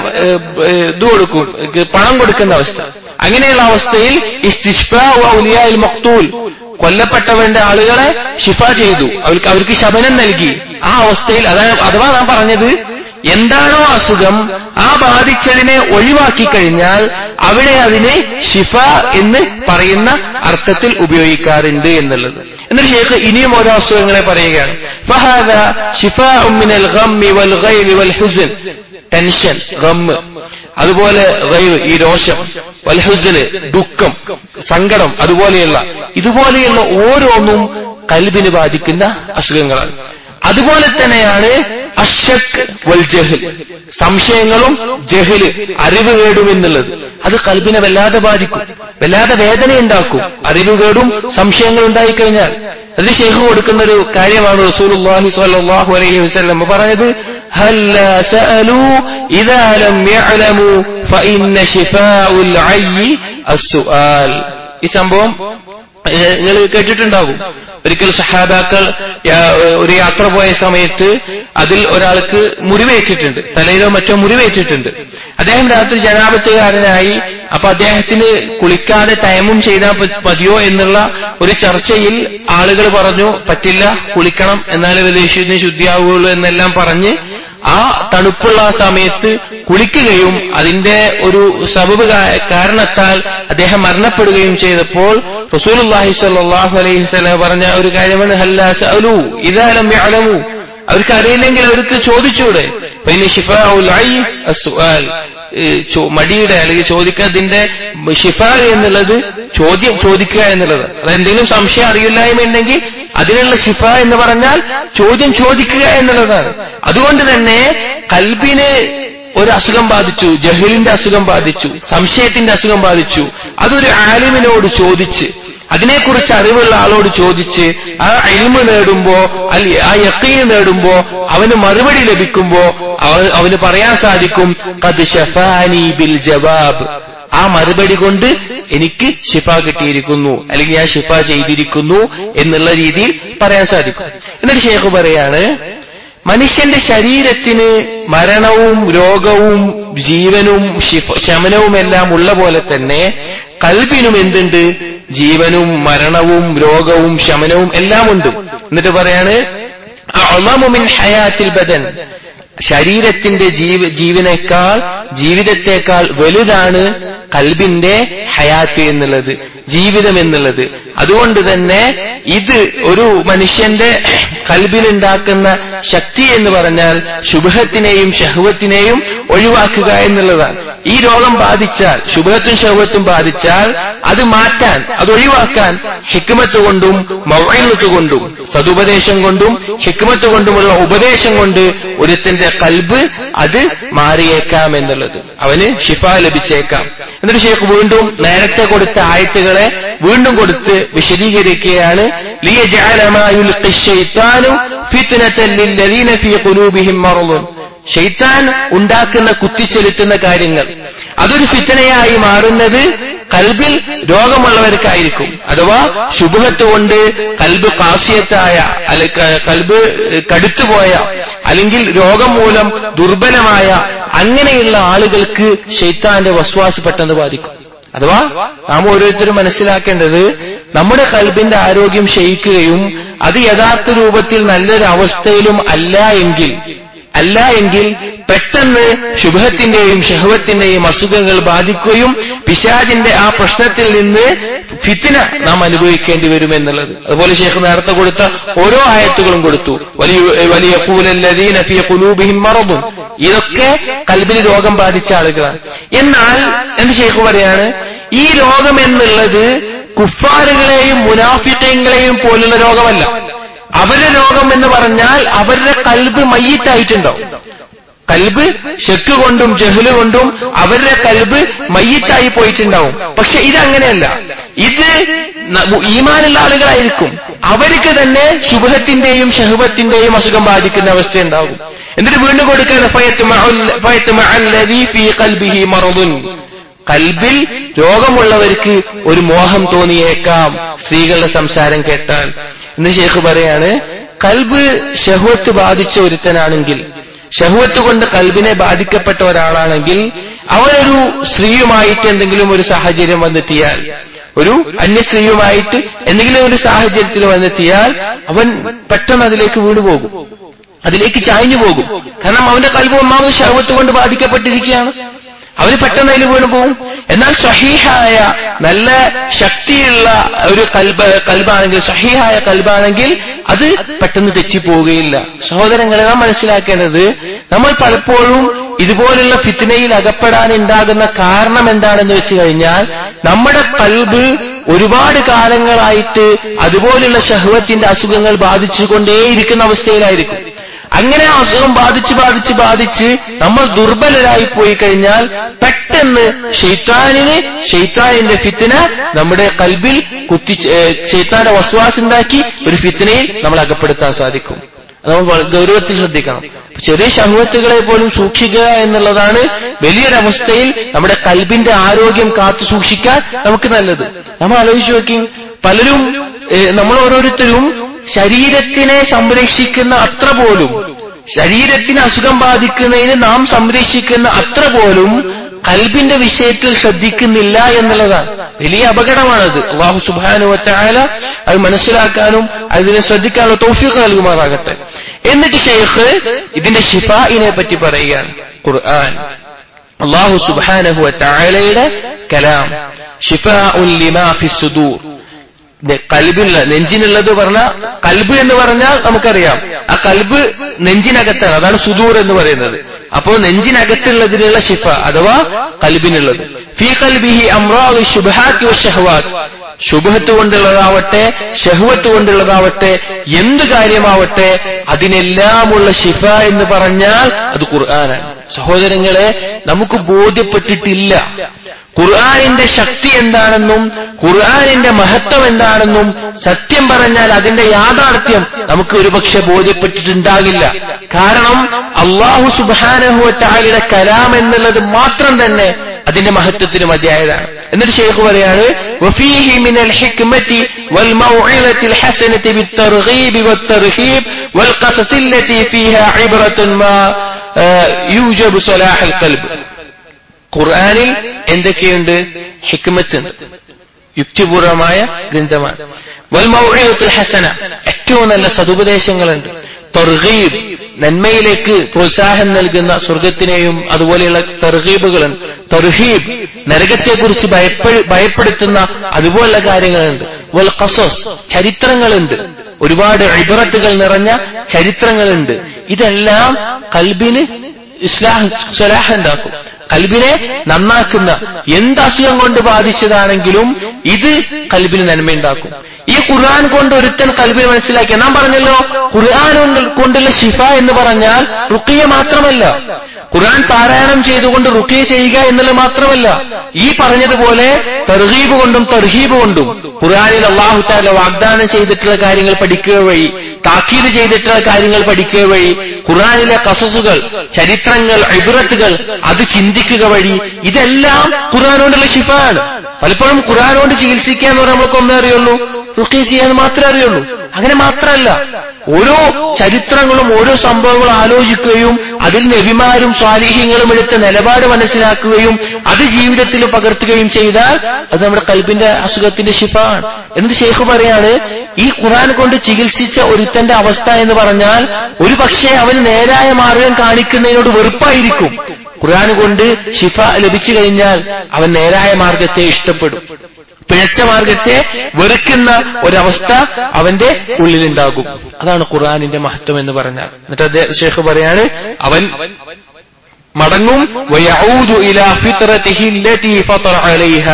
ഇത് കൊടുക്കും പണം കൊടുക്കുന്ന അവസ്ഥ അങ്ങനെയുള്ള അവസ്ഥയിൽ ഇസ്തിഷ്ഫിയാൽ മക്തൂൽ കൊല്ലപ്പെട്ടവന്റെ ആളുകളെ ഷിഫ ചെയ്തു അവർക്ക് അവർക്ക് ശമനം നൽകി ആ അവസ്ഥയിൽ അതായത് അഥവാ നാം പറഞ്ഞത് എന്താണോ അസുഖം ആ ബാധിച്ചതിനെ ഒഴിവാക്കി കഴിഞ്ഞാൽ അവിടെ അതിനെ ഷിഫ എന്ന് പറയുന്ന അർത്ഥത്തിൽ ഉപയോഗിക്കാറുണ്ട് എന്നുള്ളത് എന്നിട്ട് ഷേഖ് ഇനിയും ഓരോ അസുഖങ്ങളെ പറയുകയാണ് ഫഹാദ ഷിഫാഉ മിനൽ ഗമ്മി വൽ ഗൈബി വൽ ഹുസ്ൻ ടെൻഷൻ ഗമ്മ് അതുപോലെ ഗൈബ് ഈ രോഷം വൽഹുസ്ന് ദുഃഖം സങ്കടം അതുപോലെയുള്ള ഇതുപോലെയുള്ള ഓരോന്നും കൽബിന് ബാധിക്കുന്ന അസുഖങ്ങളാണ് അതുപോലെ തന്നെയാണ് അഷക്ക് വൽ ജഹൽ സംശയങ്ങളും ജഹല് അറിവ് കേടും എന്നുള്ളത് അത് കൽബിനെ വല്ലാതെ ബാധിക്കും വല്ലാതെ വേദനയുണ്ടാക്കും അറിവ് കേടും സംശയങ്ങൾ ഉണ്ടായിക്കഴിഞ്ഞാൽ അത് ഷെയ്ഖ് കൊടുക്കുന്ന ഒരു കാര്യമാണ് റസൂലുള്ളാഹി സ്വല്ലല്ലാഹു അലൈഹി വസല്ലം പറഞ്ഞത് هلا سألوا إذا لم يعلموا فإن شفاء العي السؤال ഈ സംഭവം നിങ്ങൾ കേട്ടിട്ടുണ്ടാകും ഒരിക്കൽ സഹാബാക്കൾ ഒരു യാത്ര പോയ സമയത്ത് അതിൽ ഒരാൾക്ക് മുറിവേറ്റിട്ടുണ്ട് തലയിലോ മറ്റോ മുറിവേറ്റിട്ടുണ്ട് അദ്ദേഹം രാത്രി ജനാപത്തുകാരനായി അപ്പൊ അദ്ദേഹത്തിന് കുളിക്കാതെ തയമം ചെയ്താൽ മതിയോ എന്നുള്ള ഒരു ചർച്ചയിൽ ആളുകൾ പറഞ്ഞു പറ്റില്ല കുളിക്കണം എന്നാലേ വലിയ ശുദ്ധിയാവുകയുള്ളൂ എന്നെല്ലാം പറഞ്ഞ് ആ തണുപ്പുള്ള സമയത്ത് കുളിക്കുകയും അതിന്റെ ഒരു സബബ് കാരണത്താൽ അദ്ദേഹം മരണപ്പെടുകയും ചെയ്തപ്പോൾ റസൂലുല്ലാഹി സ്വല്ലല്ലാഹു അലൈഹി വസല്ലം പറഞ്ഞ ഒരു കാര്യമാണ് ഹല്ലാ സഅലു ഇദാലം യഅലമു അവർക്ക് അറിയില്ലെങ്കിൽ അവർക്ക് ചോദിച്ചൂടെ പിന്നെ ഷിഫാഉൽ ഐ അസ്സുആൽ മടിയുടെ അല്ലെങ്കിൽ ചോദിക്കാതിന്റെ ഷിഫ എന്നുള്ളത് ചോദ്യം ചോദിക്കുക എന്നുള്ളത് അത് എന്തെങ്കിലും സംശയം അറിയില്ലായ്മ ഉണ്ടെങ്കിൽ അതിനുള്ള ഷിഫ എന്ന് പറഞ്ഞാൽ ചോദ്യം ചോദിക്കുക എന്നുള്ളതാണ് അതുകൊണ്ട് തന്നെ കൽബിന് ഒരു അസുഖം ബാധിച്ചു ജഹലിന്റെ അസുഖം ബാധിച്ചു സംശയത്തിന്റെ അസുഖം ബാധിച്ചു അതൊരു ആലിമിനോട് ചോദിച്ച് അതിനെക്കുറിച്ച് അറിവുള്ള ആളോട് ചോദിച്ച് ആ അയിമ നേടുമ്പോ അല്ലെ ആ യക്കീൻ നേടുമ്പോ അവന് മറുപടി ലഭിക്കുമ്പോ അവന് പറയാൻ സാധിക്കും കത് ഷഫാനി ബിൽ ജവാബ് ആ മറുപടി കൊണ്ട് എനിക്ക് ഷിഫ കിട്ടിയിരിക്കുന്നു അല്ലെങ്കിൽ ഞാൻ ഷിഫ ചെയ്തിരിക്കുന്നു എന്നുള്ള രീതിയിൽ പറയാൻ സാധിക്കും എന്നിട്ട് ഷേഖ് പറയാണ് മനുഷ്യന്റെ ശരീരത്തിന് മരണവും രോഗവും ജീവനും ശമനവും എല്ലാം ഉള്ള പോലെ തന്നെ കൽബിനും എന്തുണ്ട് ജീവനും മരണവും രോഗവും ശമനവും എല്ലാം ഉണ്ട് എന്നിട്ട് പറയാണ് അളമുമിൻ ഹയാത്തിൽ ബദൻ ശരീരത്തിന്റെ ജീവ ജീവനേക്കാൾ ജീവിതത്തെക്കാൾ വലുതാണ് കൽബിന്റെ ഹയാത്ത് എന്നുള്ളത് ജീവിതം എന്നുള്ളത് അതുകൊണ്ട് തന്നെ ഇത് ഒരു മനുഷ്യന്റെ കൽബിലുണ്ടാക്കുന്ന ശക്തി എന്ന് പറഞ്ഞാൽ ശുഭത്തിനെയും ഷഹുവത്തിനെയും ഒഴിവാക്കുക എന്നുള്ളതാണ് ഈ രോഗം ബാധിച്ചാൽ ശുഭത്തും ഷഹുവത്തും ബാധിച്ചാൽ അത് മാറ്റാൻ അത് ഒഴിവാക്കാൻ ഹിക്മത്ത് കൊണ്ടും മൗഴത്ത് കൊണ്ടും സതുപദേശം കൊണ്ടും ഹിക്മത്ത് കൊണ്ടുമുള്ള ഉപദേശം കൊണ്ട് ഒരുത്തന്റെ കൽബ് അത് മാറിയേക്കാം എന്നുള്ളത് അവന് ഷിഫ ലഭിച്ചേക്കാം എന്നിട്ട് ഷേഖ് വീണ്ടും നേരത്തെ കൊടുത്ത ആയത്തുകളെ വീണ്ടും കൊടുത്ത് വിശദീകരിക്കുകയാണ് ഷെയ്ത്താൻ ഉണ്ടാക്കുന്ന കുത്തിച്ചെലുത്തുന്ന കാര്യങ്ങൾ അതൊരു ഫിത്തനയായി മാറുന്നത് കൽബിൽ രോഗമുള്ളവർക്കായിരിക്കും അഥവാ ശുഭത്ത് കൊണ്ട് കൽബ് കാസിയത്തായ അല്ലെ കൽബ് കടുത്തുപോയ അല്ലെങ്കിൽ രോഗം മൂലം ദുർബലമായ അങ്ങനെയുള്ള ആളുകൾക്ക് ഷെയ്ത്താന്റെ വസ്വാസ് പെട്ടെന്ന് ബാധിക്കും അഥവാ നാം ഓരോരുത്തരും മനസ്സിലാക്കേണ്ടത് നമ്മുടെ കൽബിന്റെ ആരോഗ്യം ക്ഷയിക്കുകയും അത് യഥാർത്ഥ രൂപത്തിൽ നല്ലൊരു അവസ്ഥയിലും അല്ല എങ്കിൽ അല്ല എങ്കിൽ പെട്ടെന്ന് ശുഭത്തിന്റെയും ഷഹവത്തിന്റെയും അസുഖങ്ങൾ ബാധിക്കുകയും പിശാജിന്റെ ആ പ്രശ്നത്തിൽ നിന്ന് ഫിത്തിന നാം അനുഭവിക്കേണ്ടി വരും എന്നുള്ളത് അതുപോലെ ഷേഖ് നേരത്തെ കൊടുത്ത ഓരോ ആയത്തുകളും കൊടുത്തു വലിയ വലിയ കൂലല്ലതീന ഫിയ കുലൂബിഹിം മറന്നും ഇതൊക്കെ കൽബിന് രോഗം ബാധിച്ച ആളുകളാണ് എന്നാൽ എന്ന് ഷേഖ് പറയാണ് ഈ രോഗം എന്നുള്ളത് കുഫാറുകളെയും മുനാഫിക്കങ്ങളെയും പോലുള്ള രോഗമല്ല അവരുടെ രോഗം എന്ന് പറഞ്ഞാൽ അവരുടെ കൽബ് മയ്യത്തായിട്ടുണ്ടാവും കൽബ് ഷെക്ക് കൊണ്ടും ജഹ്ല് കൊണ്ടും അവരുടെ കൽബ് മയ്യത്തായി പോയിട്ടുണ്ടാവും പക്ഷെ ഇതങ്ങനെയല്ല ഇത് ഈമാനുള്ള ആളുകളായിരിക്കും അവർക്ക് തന്നെ ശുഭത്തിന്റെയും ഷഹബത്തിന്റെയും അസുഖം ബാധിക്കുന്ന അവസ്ഥ ഉണ്ടാകും എന്നിട്ട് വീണ്ടും കൊടുക്കുകയാണ് കൽബിൽ രോഗമുള്ളവർക്ക് ഒരു മോഹം തോന്നിയേക്കാം സ്ത്രീകളുടെ സംസാരം കേട്ടാൽ എന്ന് ഷേഖ് പറയാണ് കൽബ് ഷഹുവത്ത് ബാധിച്ച ഒരുത്തനാണെങ്കിൽ ഷഹുവത്ത് കൊണ്ട് കൽബിനെ ബാധിക്കപ്പെട്ട ഒരാളാണെങ്കിൽ അവനൊരു സ്ത്രീയുമായിട്ട് എന്തെങ്കിലും ഒരു സാഹചര്യം വന്നെത്തിയാൽ ഒരു അന്യ സ്ത്രീയുമായിട്ട് എന്തെങ്കിലും ഒരു സാഹചര്യത്തിൽ വന്നെത്തിയാൽ അവൻ പെട്ടെന്ന് അതിലേക്ക് വീണുപോകും അതിലേക്ക് ചായഞ്ഞു പോകും കാരണം അവന്റെ കൽബ് ഒന്നാമത് ഷഹവത്ത് കൊണ്ട് ബാധിക്കപ്പെട്ടിരിക്കുകയാണ് അവന് പെട്ടെന്ന് അതിൽ വീണു പോകും എന്നാൽ സഹീഹായ നല്ല ശക്തിയുള്ള ഒരു കൽബ് കൽബാണെങ്കിൽ സഹീഹായ കൽബാണെങ്കിൽ അത് പെട്ടെന്ന് തെറ്റിപ്പോവുകയില്ല സഹോദരങ്ങളെ നാം മനസ്സിലാക്കേണ്ടത് നമ്മൾ പലപ്പോഴും ഇതുപോലുള്ള ഫിത്തിനയിൽ അകപ്പെടാൻ ഉണ്ടാകുന്ന കാരണം എന്താണെന്ന് വെച്ച് കഴിഞ്ഞാൽ നമ്മുടെ കൽബ് ഒരുപാട് കാലങ്ങളായിട്ട് അതുപോലുള്ള ഷഹവത്തിന്റെ അസുഖങ്ങൾ ബാധിച്ചുകൊണ്ടേയിരിക്കുന്ന അവസ്ഥയിലായിരിക്കും അങ്ങനെ അസുഖം ബാധിച്ച് ബാധിച്ച് ബാധിച്ച് നമ്മൾ ദുർബലരായി പോയി കഴിഞ്ഞാൽ പെട്ടെന്ന് ഷെയ്ത്താനിന് ഷെയ്ത്താനിന്റെ ഫിത്തിന നമ്മുടെ കൽബിൽ കുത്തി ഷെയ്ത്താന്റെ വസ്വാസുണ്ടാക്കി ഒരു ഫിത്തിനയിൽ നമ്മൾ അകപ്പെടുത്താൻ സാധിക്കും നമ്മൾ ഗൗരവത്തിൽ ശ്രദ്ധിക്കണം ചെറിയ ശഹുവത്തുകളെ പോലും സൂക്ഷിക്കുക എന്നുള്ളതാണ് വലിയൊരവസ്ഥയിൽ നമ്മുടെ കൽബിന്റെ ആരോഗ്യം കാത്തു സൂക്ഷിക്കാൻ നമുക്ക് നല്ലത് നമ്മൾ ആലോചിച്ച് നോക്കി പലരും നമ്മൾ ഓരോരുത്തരും ശരീരത്തിനെ സംരക്ഷിക്കുന്ന അത്ര പോലും ശരീരത്തിന് അസുഖം ബാധിക്കുന്നതിന് നാം സംരക്ഷിക്കുന്ന അത്ര പോലും കൽബിന്റെ വിഷയത്തിൽ ശ്രദ്ധിക്കുന്നില്ല എന്നുള്ളതാണ് വലിയ അപകടമാണത് അള്ളാഹു സുബാനുവറ്റായാല അത് മനസ്സിലാക്കാനും അതിനെ ശ്രദ്ധിക്കാനുള്ള തോഫിക്ക് നൽകുമാറാകട്ടെ എന്നിട്ട് ഷെയ്ഖ് ഇതിന്റെ ഷിഫായിനെ പറ്റി പറയുകയാണ് ഖുർആൻ അള്ളാഹു സുബാനഹുവറ്റായാലയുടെ കലാം ഷിഫാ ലിമാ ഫി സുദൂർ കൽബിനുള്ള നെഞ്ചിനുള്ളത് പറഞ്ഞ കൽബ് എന്ന് പറഞ്ഞാൽ നമുക്കറിയാം ആ കൽബ് നെഞ്ചിനകത്താണ് അതാണ് സുദൂർ എന്ന് പറയുന്നത് അപ്പോ നെഞ്ചിനകത്തുള്ളതിനുള്ള ഷിഫ അഥവാ കൽബിനുള്ളത് ഫി കൽബിഹി അമ്രാദ് ശുബഹാത്തി ഷഹവാത്ത് ശുഭത്ത് കൊണ്ടുള്ളതാവട്ടെ ഷഹുവത്ത് കൊണ്ടുള്ളതാവട്ടെ എന്ത് കാര്യമാവട്ടെ അതിനെല്ലാമുള്ള ഷിഫ എന്ന് പറഞ്ഞാൽ അത് ഖുർആനാണ് സഹോദരങ്ങളെ നമുക്ക് ബോധ്യപ്പെട്ടിട്ടില്ല ഖുർആാനിന്റെ ശക്തി എന്താണെന്നും ഖുർആാനിന്റെ മഹത്വം എന്താണെന്നും സത്യം പറഞ്ഞാൽ അതിന്റെ യാഥാർത്ഥ്യം നമുക്ക് ഒരുപക്ഷെ ബോധ്യപ്പെട്ടിട്ടുണ്ടാകില്ല കാരണം അള്ളാഹു സുബാനഹുവ ചാലിയുടെ കലാം എന്നുള്ളത് മാത്രം തന്നെ അതിന്റെ മഹത്വത്തിന് മതിയായതാണ് എന്നിട്ട് ഷെയ്ഖ് പറയാണ് وفيه من الحكمة والموعظة الحسنة بالترغيب والترهيب والقصص التي فيها عبرة ما يوجب صلاح القلب ഖുർആാനിൽ എന്തൊക്കെയുണ്ട് ഹിക്മത്തുണ്ട് യുക്തിപൂർവമായ ഗ്രന്ഥമാണ് വൽമൗഇദത്തുൽ ഹസന ഏറ്റവും നല്ല സതുപദേശങ്ങളുണ്ട് തർഹീബ് നന്മയിലേക്ക് പ്രോത്സാഹനം നൽകുന്ന സ്വർഗത്തിനെയും അതുപോലെയുള്ള തർഹീബുകളുണ്ട് തർഹീബ് നരകത്തെക്കുറിച്ച് ഭയപ്പെടുത്തുന്ന അതുപോലുള്ള കാര്യങ്ങളുണ്ട് വൽ ഖസസ് ചരിത്രങ്ങളുണ്ട് ഒരുപാട് ഇബറത്തുകൾ നിറഞ്ഞ ചരിത്രങ്ങളുണ്ട് ഇതെല്ലാം കൽബിന് ഇസ്ലാഹ് സ്വലാഹ് ഉണ്ടാക്കും കൽബിനെ നന്നാക്കുന്ന എന്ത് അസുഖം കൊണ്ട് ബാധിച്ചതാണെങ്കിലും ഇത് കൽബിന് നന്മയുണ്ടാക്കും ഈ ഖുർആൻ കൊണ്ട് ഒരുത്തൻ കൽബിനെ മനസ്സിലാക്കിയ നാം പറഞ്ഞല്ലോ ഖുർആൻ കൊണ്ടുള്ള ഷിഫ എന്ന് പറഞ്ഞാൽ റുക്കിയ മാത്രമല്ല ഖുർആൻ പാരായണം ചെയ്തുകൊണ്ട് റുക്കിയ ചെയ്യുക എന്നുള്ളത് മാത്രമല്ല ഈ പറഞ്ഞതുപോലെ തർഹീബ് കൊണ്ടും തർഹീബ് കൊണ്ടും ഖുർആനിൽ അള്ളാഹു താല വാഗ്ദാനം ചെയ്തിട്ടുള്ള കാര്യങ്ങൾ പഠിക്കുക വഴി താക്കീത് ചെയ്തിട്ടുള്ള കാര്യങ്ങൾ പഠിക്കുക വഴി ഖുർആനിലെ കസസുകൾ ചരിത്രങ്ങൾ ഇബിറത്തുകൾ അത് ചിന്തിക്കുക വഴി ഇതെല്ലാം ഖുർആൻ കൊണ്ടുള്ള ഷിഫാണ് പലപ്പോഴും ഖുർആൻ കൊണ്ട് ചികിത്സിക്കുക എന്ന് പറഞ്ഞാൽ നമ്മൾക്ക് ഒന്നേ അറിയുള്ളൂ റുഖ്യ ചെയ്യാന്ന് മാത്രമേ അറിയുള്ളൂ അങ്ങനെ മാത്രമല്ല ഓരോ ചരിത്രങ്ങളും ഓരോ സംഭവങ്ങളും ആലോചിക്കുകയും അതിൽ നബിമാരും സ്വാലിഹ്യങ്ങളും എടുത്ത നിലപാട് മനസ്സിലാക്കുകയും അത് ജീവിതത്തിൽ പകർത്തുകയും ചെയ്താൽ അത് നമ്മുടെ കൽബിന്റെ അസുഖത്തിന്റെ ശിഫാണ് എന്നിട്ട് ഷെയ്ഖ് പറയാണ് ഈ ഖുർആൻ കൊണ്ട് ചികിത്സിച്ച ഒരുത്തന്റെ അവസ്ഥ എന്ന് പറഞ്ഞാൽ ഒരു പക്ഷേ അവന് നേരായ മാർഗം കാണിക്കുന്നതിനോട് വെറുപ്പായിരിക്കും ഖുർആൻ കൊണ്ട് ശിഫ ലഭിച്ചു കഴിഞ്ഞാൽ അവൻ നേരായ മാർഗത്തെ ഇഷ്ടപ്പെടും പിഴച്ച മാർഗത്തെ വെറുക്കുന്ന ഒരവസ്ഥ അവന്റെ ഉള്ളിലുണ്ടാകും അതാണ് ഖുർആാനിന്റെ മഹത്വം എന്ന് പറഞ്ഞാൽ എന്നിട്ട് അദ്ദേഹം ഷേഖ് പറയാണ് അവൻ മടങ്ങും വയഊദു ഇലാ ഫിത്രതിഹി അല്ലതി ഫതറ അലൈഹ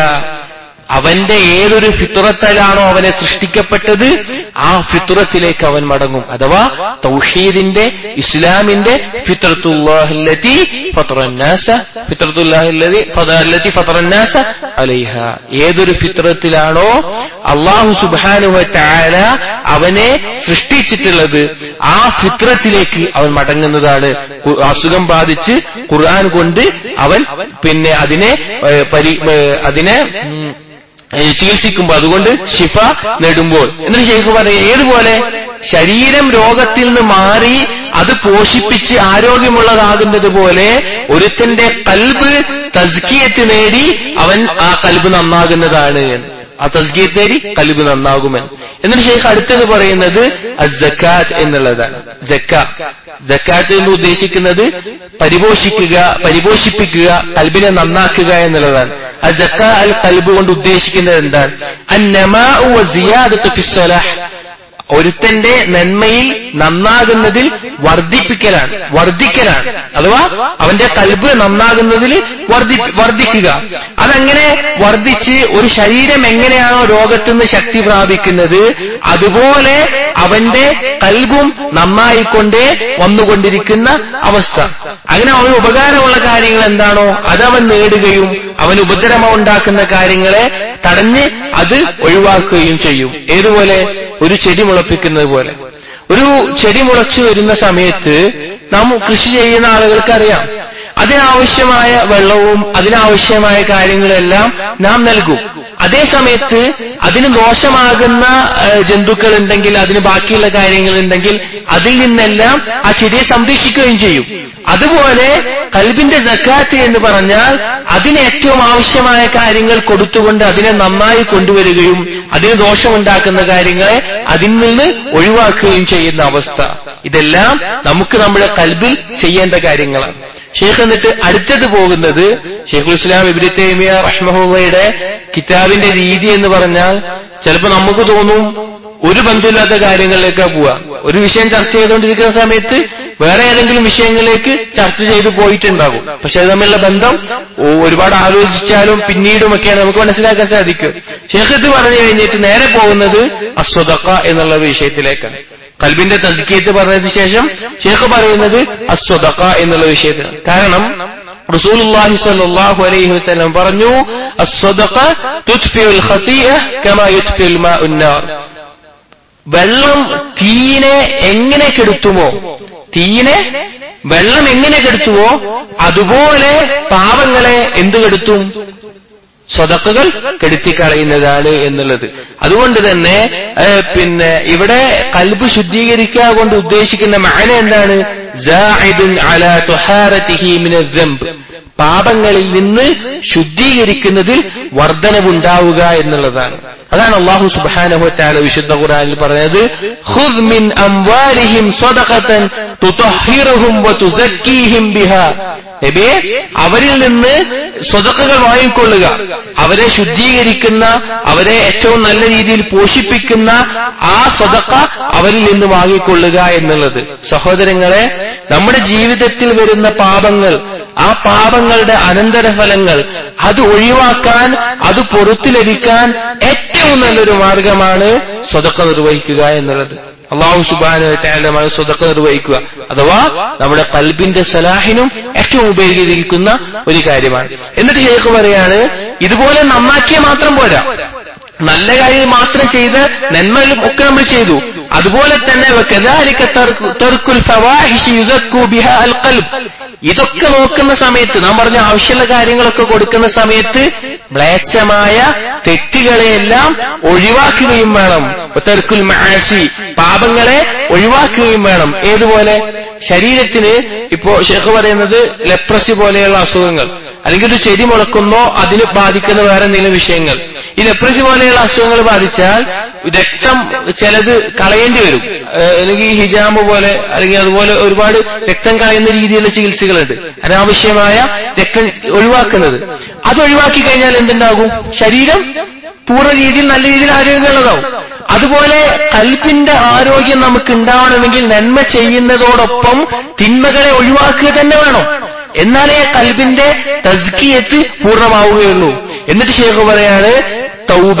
അവന്റെ ഏതൊരു ഫിത്തുറത്തിലാണോ അവനെ സൃഷ്ടിക്കപ്പെട്ടത് ആ ഫിത്തുറത്തിലേക്ക് അവൻ മടങ്ങും അഥവാ തൗഹീദിന്റെ ഇസ്ലാമിന്റെ ഫിത്രത്തുല്ലാഹില്ലതി ഫത്രന്നാസ ഫിത്രത്തുല്ലാഹില്ലതി ഫതല്ലതി ഫത്രന്നാസ അലൈഹ ഏതൊരു ഫിത്രത്തിലാണോ അള്ളാഹു സുബ്ഹാനഹു വതആല അവനെ സൃഷ്ടിച്ചിട്ടുള്ളത് ആ ഫിത്രത്തിലേക്ക് അവൻ മടങ്ങുന്നതാണ് കു- അസുഖം ബാധിച്ച് ഖുർആൻ കൊണ്ട് അവൻ പിന്നെ അതിനെ ഏ, പരി ഏ, അതിനെ ഉം, ഏ, ചികിത്സിക്കുമ്പോൾ അതുകൊണ്ട് ശിഫ നേടുമ്പോൾ എന്നിട്ട് ഷെയ്ഖ് പറയും ഏതുപോലെ ശരീരം രോഗത്തിൽ നിന്ന് മാറി അത് പോഷിപ്പിച്ച് ആരോഗ്യമുള്ളതാകുന്നത് പോലെ ഒരുത്തന്റെ കൽബ് തസ്കിയത്ത് നേടി അവൻ ആ കൽബ് നന്നാകുന്നതാണ് എന്ന്. ആ തസ്കിയത്ത് നേടി കൽബ് നന്നാകുമെന്ന് എന്നിട്ട് ഷെയ്ഖ് അടുത്തത് പറയുന്നത് അസക്കാത്ത് എന്നുള്ളതാണ് ജക്ക ജക്കാത്ത് എന്ന് ഉദ്ദേശിക്കുന്നത് പരിപോഷിക്കുക പരിപോഷിപ്പിക്കുക കൽബിനെ നന്നാക്കുക എന്നുള്ളതാണ് ആ ജക്ക അൽ കൽബ് കൊണ്ട് ഉദ്ദേശിക്കുന്നത് എന്താണ് അന്നമാഉ വസിയാദത്തു ഫിസ്സലാഹ് ഒരുത്തന്റെ നന്മയിൽ നന്നാകുന്നതിൽ വർദ്ധിപ്പിക്കലാണ് വർദ്ധിക്കലാണ് അഥവാ അവന്റെ കൽബ് നന്നാകുന്നതിൽ വർദ്ധി വർദ്ധിക്കുക അതങ്ങനെ വർദ്ധിച്ച് ഒരു ശരീരം എങ്ങനെയാണോ രോഗത്തിൽ നിന്ന് ശക്തി പ്രാപിക്കുന്നത് അതുപോലെ അവന്റെ കൽബും നന്നായിക്കൊണ്ടേ വന്നുകൊണ്ടിരിക്കുന്ന അവസ്ഥ അങ്ങനെ അവന് ഉപകാരമുള്ള കാര്യങ്ങൾ എന്താണോ അതവൻ നേടുകയും അവന് ഉപദ്രവം ഉണ്ടാക്കുന്ന കാര്യങ്ങളെ തടഞ്ഞ് അത് ഒഴിവാക്കുകയും ചെയ്യും ഏതുപോലെ ഒരു ചെടി മുളപ്പിക്കുന്നത് പോലെ ഒരു ചെടി മുളച്ചു വരുന്ന സമയത്ത് നാം കൃഷി ചെയ്യുന്ന ആളുകൾക്ക് അറിയാം അതിനാവശ്യമായ വെള്ളവും അതിനാവശ്യമായ കാര്യങ്ങളെല്ലാം നാം നൽകും അതേ സമയത്ത് അതിന് ദോഷമാകുന്ന ഏഹ്, ജന്തുക്കൾ ഉണ്ടെങ്കിൽ അതിന് ബാക്കിയുള്ള കാര്യങ്ങൾ ഉണ്ടെങ്കിൽ അതിൽ നിന്നെല്ലാം ആ ചെടിയെ സംരക്ഷിക്കുകയും ചെയ്യും അതുപോലെ കൽബിന്റെ ജക്കാത്ത് എന്ന് പറഞ്ഞാൽ അതിന് ഏറ്റവും ആവശ്യമായ കാര്യങ്ങൾ കൊടുത്തുകൊണ്ട് അതിനെ നന്നായി കൊണ്ടുവരികയും അതിന് ദോഷമുണ്ടാക്കുന്ന കാര്യങ്ങളെ അതിൽ നിന്ന് ഒഴിവാക്കുകയും ചെയ്യുന്ന അവസ്ഥ ഇതെല്ലാം നമുക്ക് നമ്മുടെ കൽബിൽ ചെയ്യേണ്ട കാര്യങ്ങളാണ് ഷെയ്ഖ് എന്നിട്ട് അടുത്തത് പോകുന്നത് ഷെയ്ഖുൽ ഇസ്ലാം ഇബ്രി തൈമിയ റഹ്മഹുള്ളയുടെ കിതാബിന്റെ രീതി എന്ന് പറഞ്ഞാൽ ചിലപ്പോൾ നമുക്ക് തോന്നും ഒരു ബന്ധമില്ലാത്ത കാര്യങ്ങളിലേക്കാ പോവുക ഒരു വിഷയം ചർച്ച ചെയ്തുകൊണ്ടിരിക്കുന്ന സമയത്ത് വേറെ ഏതെങ്കിലും വിഷയങ്ങളിലേക്ക് ചർച്ച ചെയ്തു പോയിട്ടുണ്ടാകും പക്ഷെ അത് തമ്മിലുള്ള ബന്ധം ഓ- ഒരുപാട് ആലോചിച്ചാലും പിന്നീടുമൊക്കെയാണ് നമുക്ക് മനസ്സിലാക്കാൻ സാധിക്കും ഷെയ്ഖ് ഇത് പറഞ്ഞു കഴിഞ്ഞിട്ട് നേരെ പോകുന്നത് അസ്വദക്ക എന്നുള്ള വിഷയത്തിലേക്കാണ് കൽബിന്റെ തസ്കീത്ത് പറഞ്ഞതിന് ശേഷം ഷേഖ് പറയുന്നത് അസ്വദക്ക എന്നുള്ള വിഷയത്തിൽ കാരണം റസൂലുള്ളാഹി സ്വല്ലല്ലാഹു അലൈഹി വസല്ലം പറഞ്ഞു അസ്വദഖ തുത്ഫിഉൽ ഖതീഅ കമാ യുത്ഫിഉൽ മാഉൻ നാർ വെള്ളം തീനെ എങ്ങനെ കെടുത്തുമോ തീനെ വെള്ളം എങ്ങനെ കെടുത്തുവോ അതുപോലെ പാവങ്ങളെ എന്തു കെടുത്തും സ്വതക്കുകൾ കെടുത്തിക്കളയുന്നതാണ് എന്നുള്ളത് അതുകൊണ്ട് തന്നെ ഏഹ്, പിന്നെ ഇവിടെ കൽബ് ശുദ്ധീകരിക്കുക കൊണ്ട് ഉദ്ദേശിക്കുന്ന മാന എന്താണ് സാഇദുൻ അലാ തുഹാറതിഹി മിനൽ ദംബ് പാപങ്ങളിൽ നിന്ന് ശുദ്ധീകരിക്കുന്നതിൽ വർധനവുണ്ടാവുക എന്നുള്ളതാണ് അതാണ് അള്ളാഹു സുബ്ഹാനഹു വതആല വിശുദ്ധ ഖുർആനിൽ പറഞ്ഞത് ഖുദ് മിൻ അംവാലിഹിം സദഖതൻ തുതഹിറുഹും വതുസക്കീഹിം ബിഹാ നബിയെ അവരിൽ നിന്ന് സ്വതക്കകൾ വാങ്ങിക്കൊള്ളുക അവരെ ശുദ്ധീകരിക്കുന്ന അവരെ ഏറ്റവും നല്ല രീതിയിൽ പോഷിപ്പിക്കുന്ന ആ സ്വതക്ക അവരിൽ നിന്ന് വാങ്ങിക്കൊള്ളുക എന്നുള്ളത് സഹോദരങ്ങളെ നമ്മുടെ ജീവിതത്തിൽ വരുന്ന പാപങ്ങൾ ആ പാപങ്ങളുടെ അനന്തരഫലങ്ങൾ അത് ഒഴിവാക്കാൻ അത് പുറത്തു ലഭിക്കാൻ ഏറ്റവും നല്ലൊരു മാർഗമാണ് സ്വതക്ക നിർവഹിക്കുക എന്നുള്ളത് അള്ളാഹു സുബാനുമായ സ്വതക്ക നിർവഹിക്കുക അഥവാ നമ്മുടെ കൽബിന്റെ സലാഹിനും ഏറ്റവും ഉപയോഗിക്കുന്ന ഒരു കാര്യമാണ് എന്നിട്ട് ഷെയ്ഖ് പറയാണ് ഇതുപോലെ നന്നാക്കിയ മാത്രം പോരാ നല്ല കാര്യം മാത്രം ചെയ്ത് നന്മകളും ഒക്കെ നമ്മൾ ചെയ്തു അതുപോലെ തന്നെ وكذلك ترك- ترك الفواحش يزكو بها القلب ഇതൊക്കെ നോക്കുന്ന സമയത്ത് നാം പറഞ്ഞ ആവശ്യമുള്ള കാര്യങ്ങളൊക്കെ കൊടുക്കുന്ന സമയത്ത് മ്ലേച്ഛമായ തെറ്റുകളെയെല്ലാം ഒഴിവാക്കുകയും വേണം തെർക്കുൽ മഹാസി പാപങ്ങളെ ഒഴിവാക്കുകയും വേണം ഏതുപോലെ ശരീരത്തിന് ഇപ്പോ ഷെഖ് പറയുന്നത് ലെപ്രസി പോലെയുള്ള അസുഖങ്ങൾ അല്ലെങ്കിൽ ഒരു ചെടി മുളക്കുന്നോ അതിന് ബാധിക്കുന്ന വേറെ എന്തെങ്കിലും വിഷയങ്ങൾ ഈ ലെപ്രസി പോലെയുള്ള അസുഖങ്ങൾ ബാധിച്ചാൽ രക്തം ചിലത് കളയേണ്ടി വരും ഏഹ് അല്ലെങ്കിൽ ഈ ഹിജാമ് പോലെ അല്ലെങ്കിൽ അതുപോലെ ഒരുപാട് രക്തം കളയുന്ന രീതിയിലുള്ള ചികിത്സകളുണ്ട് അനാവശ്യമായ രക്തം ഒഴിവാക്കുന്നത് അത് ഒഴിവാക്കി കഴിഞ്ഞാൽ എന്തുണ്ടാകും ശരീരം പൂർണ്ണ രീതിയിൽ നല്ല രീതിയിൽ ആരോഗ്യമുള്ളതാവും അതുപോലെ കൽപ്പിന്റെ ആരോഗ്യം നമുക്ക് ഉണ്ടാവണമെങ്കിൽ നന്മ ചെയ്യുന്നതോടൊപ്പം തിന്മകളെ ഒഴിവാക്കുക തന്നെ വേണം എന്നാലേ കൽബിന്റെ തസ്കിയത്ത് പൂർണ്ണമാവുകയുള്ളൂ എന്നിട്ട് ശേഖ് പറയാണ് തൗബ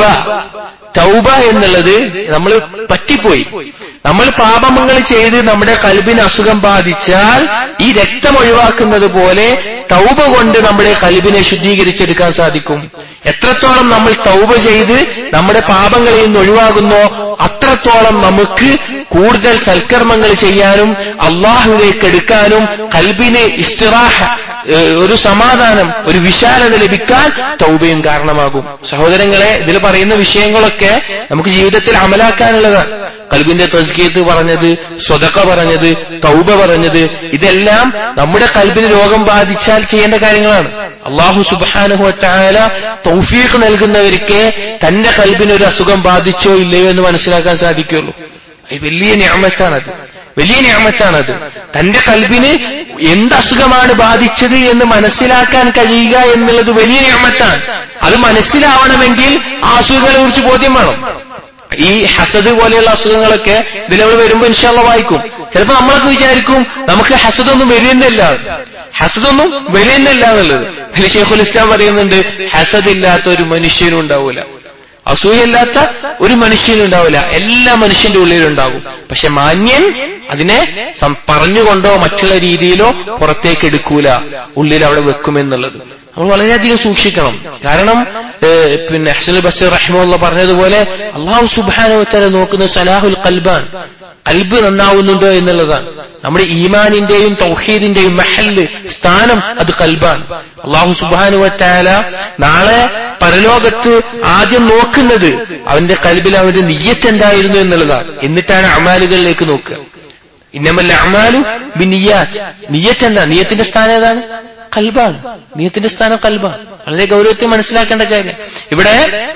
തൗബ എന്നുള്ളത് നമ്മൾ പറ്റിപ്പോയി നമ്മൾ പാപങ്ങൾ ചെയ്ത് നമ്മുടെ കൽബിന് അസുഖം ബാധിച്ചാൽ ഈ രക്തം ഒഴിവാക്കുന്നത് പോലെ തൗബ കൊണ്ട് നമ്മുടെ കൽബിനെ ശുദ്ധീകരിച്ചെടുക്കാൻ സാധിക്കും എത്രത്തോളം നമ്മൾ തൗബ ചെയ്ത് നമ്മുടെ പാപങ്ങളിൽ നിന്ന് ഒഴിവാകുന്നോ അത്രത്തോളം നമുക്ക് കൂടുതൽ സൽക്കർമ്മങ്ങൾ ചെയ്യാനും അള്ളാഹുവിലേക്ക് എടുക്കാനും കൽബിന് ഇസ്തിറാഹ ഏഹ് ഒരു സമാധാനം ഒരു വിശാലത ലഭിക്കാൻ തൗബയും കാരണമാകും സഹോദരങ്ങളെ ഇതിൽ പറയുന്ന വിഷയങ്ങളൊക്കെ നമുക്ക് ജീവിതത്തിൽ അമലാക്കാനുള്ളതാണ് കൽബിന്റെ തസ്കീത്ത് പറഞ്ഞത് സ്വതക്ക പറഞ്ഞത് തൗബ പറഞ്ഞത് ഇതെല്ലാം നമ്മുടെ കൽബിന് രോഗം ബാധിച്ചാൽ ചെയ്യേണ്ട കാര്യങ്ങളാണ് അള്ളാഹു സുബാനുഹുല തൗഫീഖ് നൽകുന്നവർക്ക് തന്റെ കൽബിന് ഒരു അസുഖം ബാധിച്ചോ ഇല്ലയോ എന്ന് മനസ്സിലാക്കാൻ സാധിക്കുള്ളൂ അത് വലിയ ഞാമത്താണത് വലിയ ഞാമത്താണത് തന്റെ കൽബിന് എന്ത് അസുഖമാണ് ബാധിച്ചത് എന്ന് മനസ്സിലാക്കാൻ കഴിയുക എന്നുള്ളത് വലിയ ഞാമത്താണ് അത് മനസ്സിലാവണമെങ്കിൽ ആ അസുഖങ്ങളെ കുറിച്ച് ബോധ്യം വേണം ഈ ഹസദ് പോലെയുള്ള അസുഖങ്ങളൊക്കെ ഇതിലവിടെ വരുമ്പോ ഇൻഷാല്ല വായിക്കും ചിലപ്പോ നമ്മളൊക്കെ വിചാരിക്കും നമുക്ക് ഹസദൊന്നും വരുന്നില്ല ഹസദൊന്നും വരുന്നില്ല എന്നുള്ളത് ഇതിൽ ഷെയ്ഖുൽ ഇസ്ലാം പറയുന്നുണ്ട് ഹസദ് ഇല്ലാത്ത ഒരു മനുഷ്യനും ഉണ്ടാവൂല അസൂയല്ലാത്ത ഒരു മനുഷ്യനും ഉണ്ടാവില്ല എല്ലാ മനുഷ്യന്റെ ഉള്ളിലുണ്ടാകും പക്ഷെ മാന്യൻ അതിനെ സം- പറഞ്ഞുകൊണ്ടോ മറ്റുള്ള രീതിയിലോ പുറത്തേക്ക് എടുക്കൂല ഉള്ളിൽ അവിടെ വെക്കുമെന്നുള്ളത് നമ്മൾ വളരെയധികം സൂക്ഷിക്കണം കാരണം ഏഹ്, പിന്നെ ഹസൻ ബസീർ റഹിമുള്ള പറഞ്ഞതുപോലെ അള്ളാഹു സുബാനുത്തല നോക്കുന്ന സലാഹുൽ കൽബാൻ കൽബ് നന്നാവുന്നുണ്ടോ എന്നുള്ളതാണ് നമ്മുടെ ഈമാനിന്റെയും തൗഹീദിന്റെയും മഹല് സ്ഥാനം അത് കൽബാൻ അള്ളാഹു സുബാനുവറ്റാല നാളെ പരലോകത്ത് ആദ്യം നോക്കുന്നത് അവന്റെ കൽബിൽ അവന്റെ നിയ്യത്ത് എന്തായിരുന്നു എന്നുള്ളതാണ് എന്നിട്ടാണ് അമാലുകളിലേക്ക് നോക്കുക ഇന്നമല്ല അമാലു ബിനിയാത്ത് നിയ്യത്ത് എന്താ നിയ്യത്തിന്റെ സ്ഥാനം ഏതാണ് കൽബാണ് നിയ്യത്തിന്റെ സ്ഥാനം കൽബാണ് വളരെ ഗൗരവത്തിൽ മനസ്സിലാക്കേണ്ട കാര്യം ഇവിടെ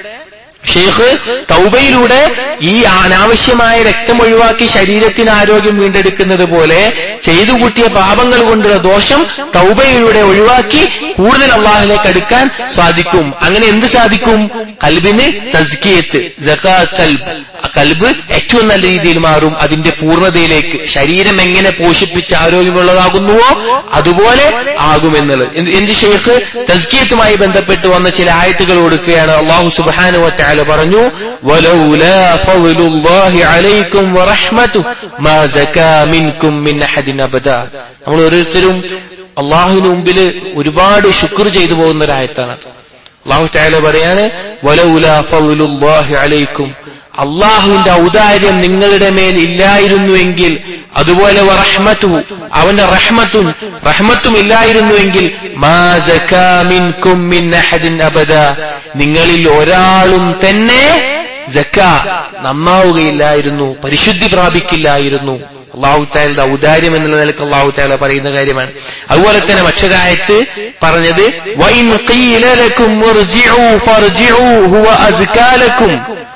ഷെയ്ഖ് തൗബയിലൂടെ ഈ അനാവശ്യമായ രക്തം ഒഴിവാക്കി ശരീരത്തിന് ആരോഗ്യം വീണ്ടെടുക്കുന്നത് പോലെ ചെയ്തു കൂട്ടിയ പാപങ്ങൾ കൊണ്ടുള്ള ദോഷം തൗബയിലൂടെ ഒഴിവാക്കി കൂടുതൽ അള്ളാഹിലേക്ക് അടുക്കാൻ സാധിക്കും അങ്ങനെ എന്ത് സാധിക്കും കൽബിന് തസ്കിയത്ത് ജക്കാ കൽബ് ആ കൽബ് ഏറ്റവും നല്ല രീതിയിൽ മാറും അതിന്റെ പൂർണ്ണതയിലേക്ക് ശരീരം എങ്ങനെ പോഷിപ്പിച്ച് ആരോഗ്യമുള്ളതാകുന്നുവോ അതുപോലെ ആകുമെന്നുള്ളത് എന്ത് എന്ത് ഷെയ്ഖ് തസ്കിയത്തുമായി ബന്ധപ്പെട്ട് വന്ന ചില ആയത്തുകൾ കൊടുക്കുകയാണ് അള്ളാഹു സുബാനു വറ്റാല പറഞ്ഞു "വലൗലാ ഫളലുല്ലാഹി അലൈക്കും വറഹ്മതുഹു മാ സകാ മിൻകും മിൻ അഹദിൻ അബദാ." നമ്മൾ ഓരോരുത്തരും അള്ളാഹുവിന് മുമ്പിൽ ഒരുപാട് ശുക്ർ ചെയ്തു പോകുന്ന ഒരായത്താണ് അത്. അള്ളാഹു താല പറയാണ് "വലൗലാ ഫളലുല്ലാഹി അലൈക്കും അള്ളാഹുവിന്റെ ഔദാര്യം നിങ്ങളുടെ മേൽ ഇല്ലായിരുന്നുവെങ്കിൽ അതുപോലെ റഹ്മത്തുഹു അവന്റെ റഹ്മത്തും റഹ്മത്തും ഇല്ലായിരുന്നുവെങ്കിൽ മാ സകാ മിൻകും മിൻ അഹദിൻ അബദ നിങ്ങളിൽ ഒരാളും തന്നെ ജക്ക നന്നാവുകയില്ലായിരുന്നു പരിശുദ്ധി പ്രാപിക്കില്ലായിരുന്നു അള്ളാഹു താലയുടെ ഔദാര്യം എന്നുള്ള നിലക്ക് അള്ളാഹു താല പറയുന്ന കാര്യമാണ് അതുപോലെ തന്നെ മറ്റൊരായത്ത് പറഞ്ഞത് വൈൻ ഖീല ലക്കും ഇർജിഉ ഫർജിഉ ഹുവ അസ്കാ ലക്കും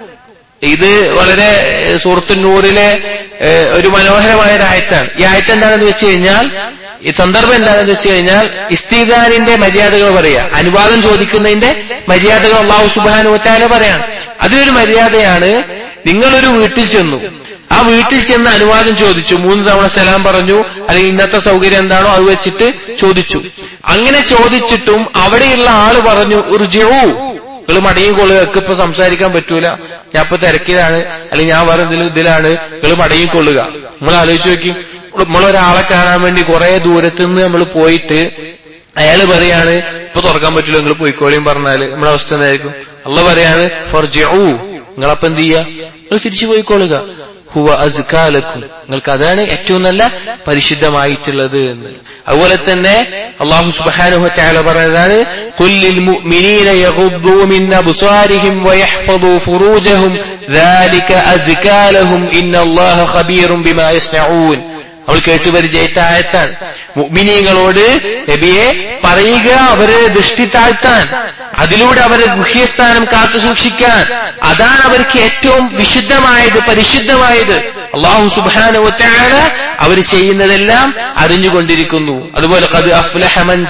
ഇത് വളരെ ഏഹ്, സൂറത്തു നൂറിലെ ഏഹ്, ഒരു മനോഹരമായ ഒരു ആയത്താണ് ഈ ആയത്ത് എന്താണെന്ന് വെച്ച് കഴിഞ്ഞാൽ ഈ സന്ദർഭം എന്താണെന്ന് വെച്ച് കഴിഞ്ഞാൽ ഇസ്തിദാനിന്റെ മര്യാദകൾ പറയാ അനുവാദം ചോദിക്കുന്നതിന്റെ മര്യാദകൾ അള്ളാഹു സുബാനുവത്താല പറയാണ് അതിലൊരു മര്യാദയാണ് നിങ്ങളൊരു വീട്ടിൽ ചെന്നു ആ വീട്ടിൽ ചെന്ന് അനുവാദം ചോദിച്ചു മൂന്ന് തവണ സലാം പറഞ്ഞു അല്ലെങ്കിൽ ഇന്നത്തെ സൗകര്യം എന്താണോ അത് വെച്ചിട്ട് ചോദിച്ചു അങ്ങനെ ചോദിച്ചിട്ടും അവിടെയുള്ള ആള് പറഞ്ഞു ഉർജിഊ നിങ്ങൾ മടങ്ങി കൊള്ളുക ഇപ്പൊ സംസാരിക്കാൻ പറ്റൂല ഞാൻ ഇപ്പൊ തിരക്കിലാണ് അല്ലെങ്കിൽ ഞാൻ വേറെ എന്തെങ്കിലും ഇതിലാണ് നിങ്ങൾ മടങ്ങിക്കൊള്ളുക നമ്മൾ ആലോചിച്ച് നോക്കി നമ്മളൊരാളെ കാണാൻ വേണ്ടി കുറെ ദൂരത്ത് നിന്ന് നമ്മൾ പോയിട്ട് അയാള് പറയാണ് ഇപ്പൊ തുറക്കാൻ പറ്റൂല നിങ്ങൾ പോയിക്കോളിയും പറഞ്ഞാല് നമ്മുടെ അവസ്ഥ എന്തായിരിക്കും അള്ള പറയാണ് ഫർജിഊ നിങ്ങളപ്പൊ എന്ത് ചെയ്യാ നിങ്ങൾ തിരിച്ചു പോയിക്കോളുക ഹുവ അസ്കാലക്കും നിങ്ങൾക്ക് അതാണ് ഏറ്റവും നല്ല പരിശുദ്ധമായിട്ടുള്ളത് എന്ന് അതുപോലെ തന്നെ അള്ളാഹു സുബ്ഹാനഹു വതആല പറയുന്നതാണ് ഖുല്ലിൽ മുഅ്മിനീന യഗുദ്ദൂ മിൻ അബ്സാരിഹിം വയഹ്ഫദൂ ഫുറൂജഹും ذلك أزكى لهم إن الله خبير بما يصنعون അവൾ കേട്ടുപരിചയിച്ച ആയത്താണ് മുഗ്മിനീങ്ങളോട് നബിയെ പറയുക അവരെ ദൃഷ്ടി താഴ്ത്താൻ അതിലൂടെ അവരെ ഗുഹ്യസ്ഥാനം കാത്തു സൂക്ഷിക്കാൻ അതാണ് അവർക്ക് ഏറ്റവും വിശുദ്ധമായത് പരിശുദ്ധമായത് അള്ളാഹു സുബാനുവറ്റാല അവർ ചെയ്യുന്നതെല്ലാം അറിഞ്ഞുകൊണ്ടിരിക്കുന്നു അതുപോലെ കത് അഫ്ലഹമൻ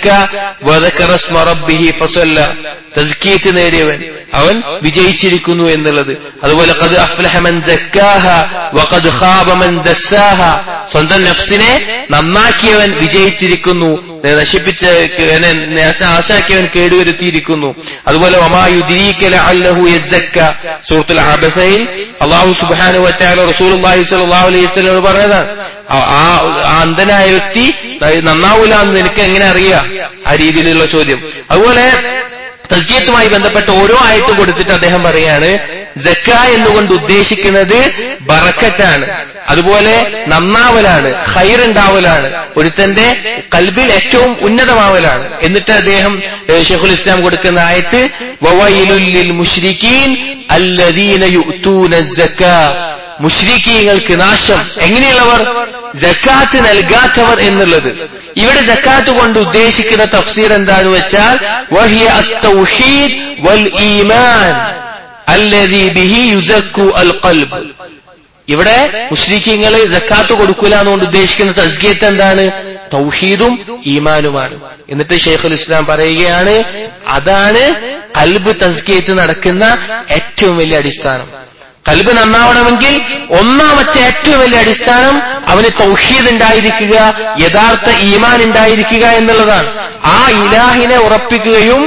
തസ്കീത്ത് നേടിയവൻ അവൻ വിജയിച്ചിരിക്കുന്നു എന്നുള്ളത് അതുപോലെ കത് അഫ്ലഹമൻ വഖദ് ഖാബമൻ ദസ്സാഹ സ്വന്തം നഫ്സിനെ നന്നാക്കിയവൻ വിജയിച്ചിരിക്കുന്നു നശിപ്പിച്ച നാശാക്കിയവൻ കേടുവരുത്തിയിരിക്കുന്നു അതുപോലെ ഒമായുദ്രീക്കല അല്ലഹു യസ്സക്ക സൂറത്തുൽ ആബസയിൽ അള്ളാഹു സുബാനു വറ്റാല റസൂലുള്ളാഹി സ്വല്ലല്ലാഹു അലൈഹി വസല്ലം പറഞ്ഞതാണ് ആ അന്ധനായ വ്യക്തി നന്നാവൂല എന്ന് നിനക്ക് എങ്ങനെ അറിയാം ആ രീതിയിലുള്ള ചോദ്യം അതുപോലെ തസ്കീയത്തുമായി ബന്ധപ്പെട്ട ഓരോ ആയത്തും കൊടുത്തിട്ട് അദ്ദേഹം പറയാണ് ജക്ക എന്നുകൊണ്ട് ഉദ്ദേശിക്കുന്നത് ബറക്കറ്റാണ് അതുപോലെ നന്നാവലാണ് ഹൈറുണ്ടാവലാണ് ഒരുത്തന്റെ കൽബിൽ ഏറ്റവും ഉന്നതമാവലാണ് എന്നിട്ട് അദ്ദേഹം ഷെഖുൽ ഇസ്ലാം കൊടുക്കുന്ന ആയത്ത് വവൈലുല്ലിൽ മുഷ്രിക്കീൻ അല്ലദീന യുഅ്തൂന സക്ക മുഷ്രിക്കീങ്ങൾക്ക് നാശം എങ്ങനെയുള്ളവർ ജക്കാത്ത് നൽകാത്തവർ എന്നുള്ളത് ഇവിടെ ജക്കാത്ത് കൊണ്ട് ഉദ്ദേശിക്കുന്ന തഫ്സീർ എന്താന്ന് വെച്ചാൽ വഹിയ അത്തൗഹീദ് വൽ ഈമാൻ അല്ലദീ ബിഹി യുസക്കു അൽ ഖൽബ് ഇവിടെ മുസ്ലിഖീങ്ങൾ ജക്കാത്ത് കൊടുക്കൂല എന്നുകൊണ്ട് ഉദ്ദേശിക്കുന്ന തസ്കിയത്ത് എന്താണ് തൗഹീദും ഈമാനുമാണ് എന്നിട്ട് ഷെയ്ഖുൽ ഇസ്ലാം പറയുകയാണ് അതാണ് കൽബ് തസ്കിയത്ത് നടക്കുന്ന ഏറ്റവും വലിയ അടിസ്ഥാനം കൽബ് നന്നാവണമെങ്കിൽ ഒന്നാമത്തെ ഏറ്റവും വലിയ അടിസ്ഥാനം അവന് തൗഹീദ് ഉണ്ടായിരിക്കുക യഥാർത്ഥ ഈമാൻ ഉണ്ടായിരിക്കുക എന്നുള്ളതാണ് ആ ഇലാഹിനെ ഉറപ്പിക്കുകയും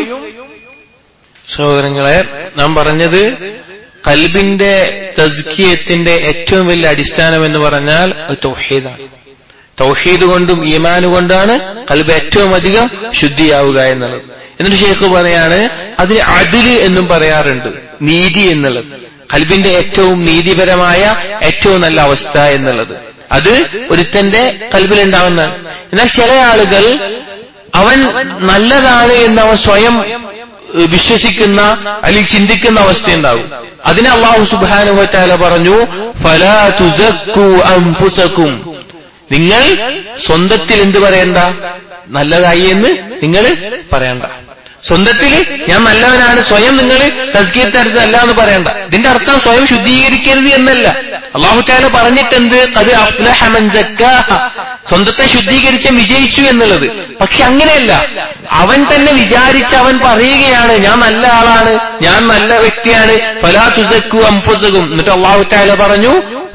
സഹോദരങ്ങളെ നാം പറഞ്ഞത് കൽബിന്റെ തസ്കിയത്തിന്റെ ഏറ്റവും വലിയ അടിസ്ഥാനം എന്ന് പറഞ്ഞാൽ അത് തൗഹീദാണ് തൗഹീദ് കൊണ്ടും ഈമാന് കൊണ്ടാണ് കൽബ് ഏറ്റവും അധികം ശുദ്ധിയാവുക എന്നുള്ളത് എന്നിട്ട് ഷെയ്ഖ് പറയാണ് അതിന് അതില് എന്നും പറയാറുണ്ട് നീതി എന്നുള്ളത് കൽബിന്റെ ഏറ്റവും നീതിപരമായ ഏറ്റവും നല്ല അവസ്ഥ എന്നുള്ളത് അത് ഒരുത്തന്റെ കൽബിലുണ്ടാവുന്നതാണ് എന്നാൽ ചില ആളുകൾ അവൻ നല്ലതാണ് എന്ന് അവൻ സ്വയം വിശ്വസിക്കുന്ന അല്ലെങ്കിൽ ചിന്തിക്കുന്ന അവസ്ഥയുണ്ടാകും അതിന് അള്ളാഹു സുബാനുഭറ്റാല പറഞ്ഞു ഫലാ തുസക്കു അംഫുസക്കും നിങ്ങൾ സ്വന്തത്തിൽ എന്ത് പറയണ്ട നല്ലതായി എന്ന് നിങ്ങൾ പറയണ്ട സ്വന്തത്തിൽ ഞാൻ നല്ലവനാണ് സ്വയം നിങ്ങൾ തസ്കീത്തരുത് അല്ല എന്ന് പറയണ്ട ഇതിന്റെ അർത്ഥം സ്വയം ശുദ്ധീകരിക്കരുത് എന്നല്ല അള്ളാഹുറ്റാല പറഞ്ഞിട്ടെന്ത് അത് അഫ്ലഹമൻ സ്വന്തത്തെ ശുദ്ധീകരിച്ച വിജയിച്ചു എന്നുള്ളത് പക്ഷെ അങ്ങനെയല്ല അവൻ തന്നെ വിചാരിച്ച് അവൻ പറയുകയാണ് ഞാൻ നല്ല ആളാണ് ഞാൻ നല്ല വ്യക്തിയാണ് ഫലാ തുസക്കു അംഫുസകും എന്നിട്ട് അള്ളാഹുറ്റാല പറഞ്ഞു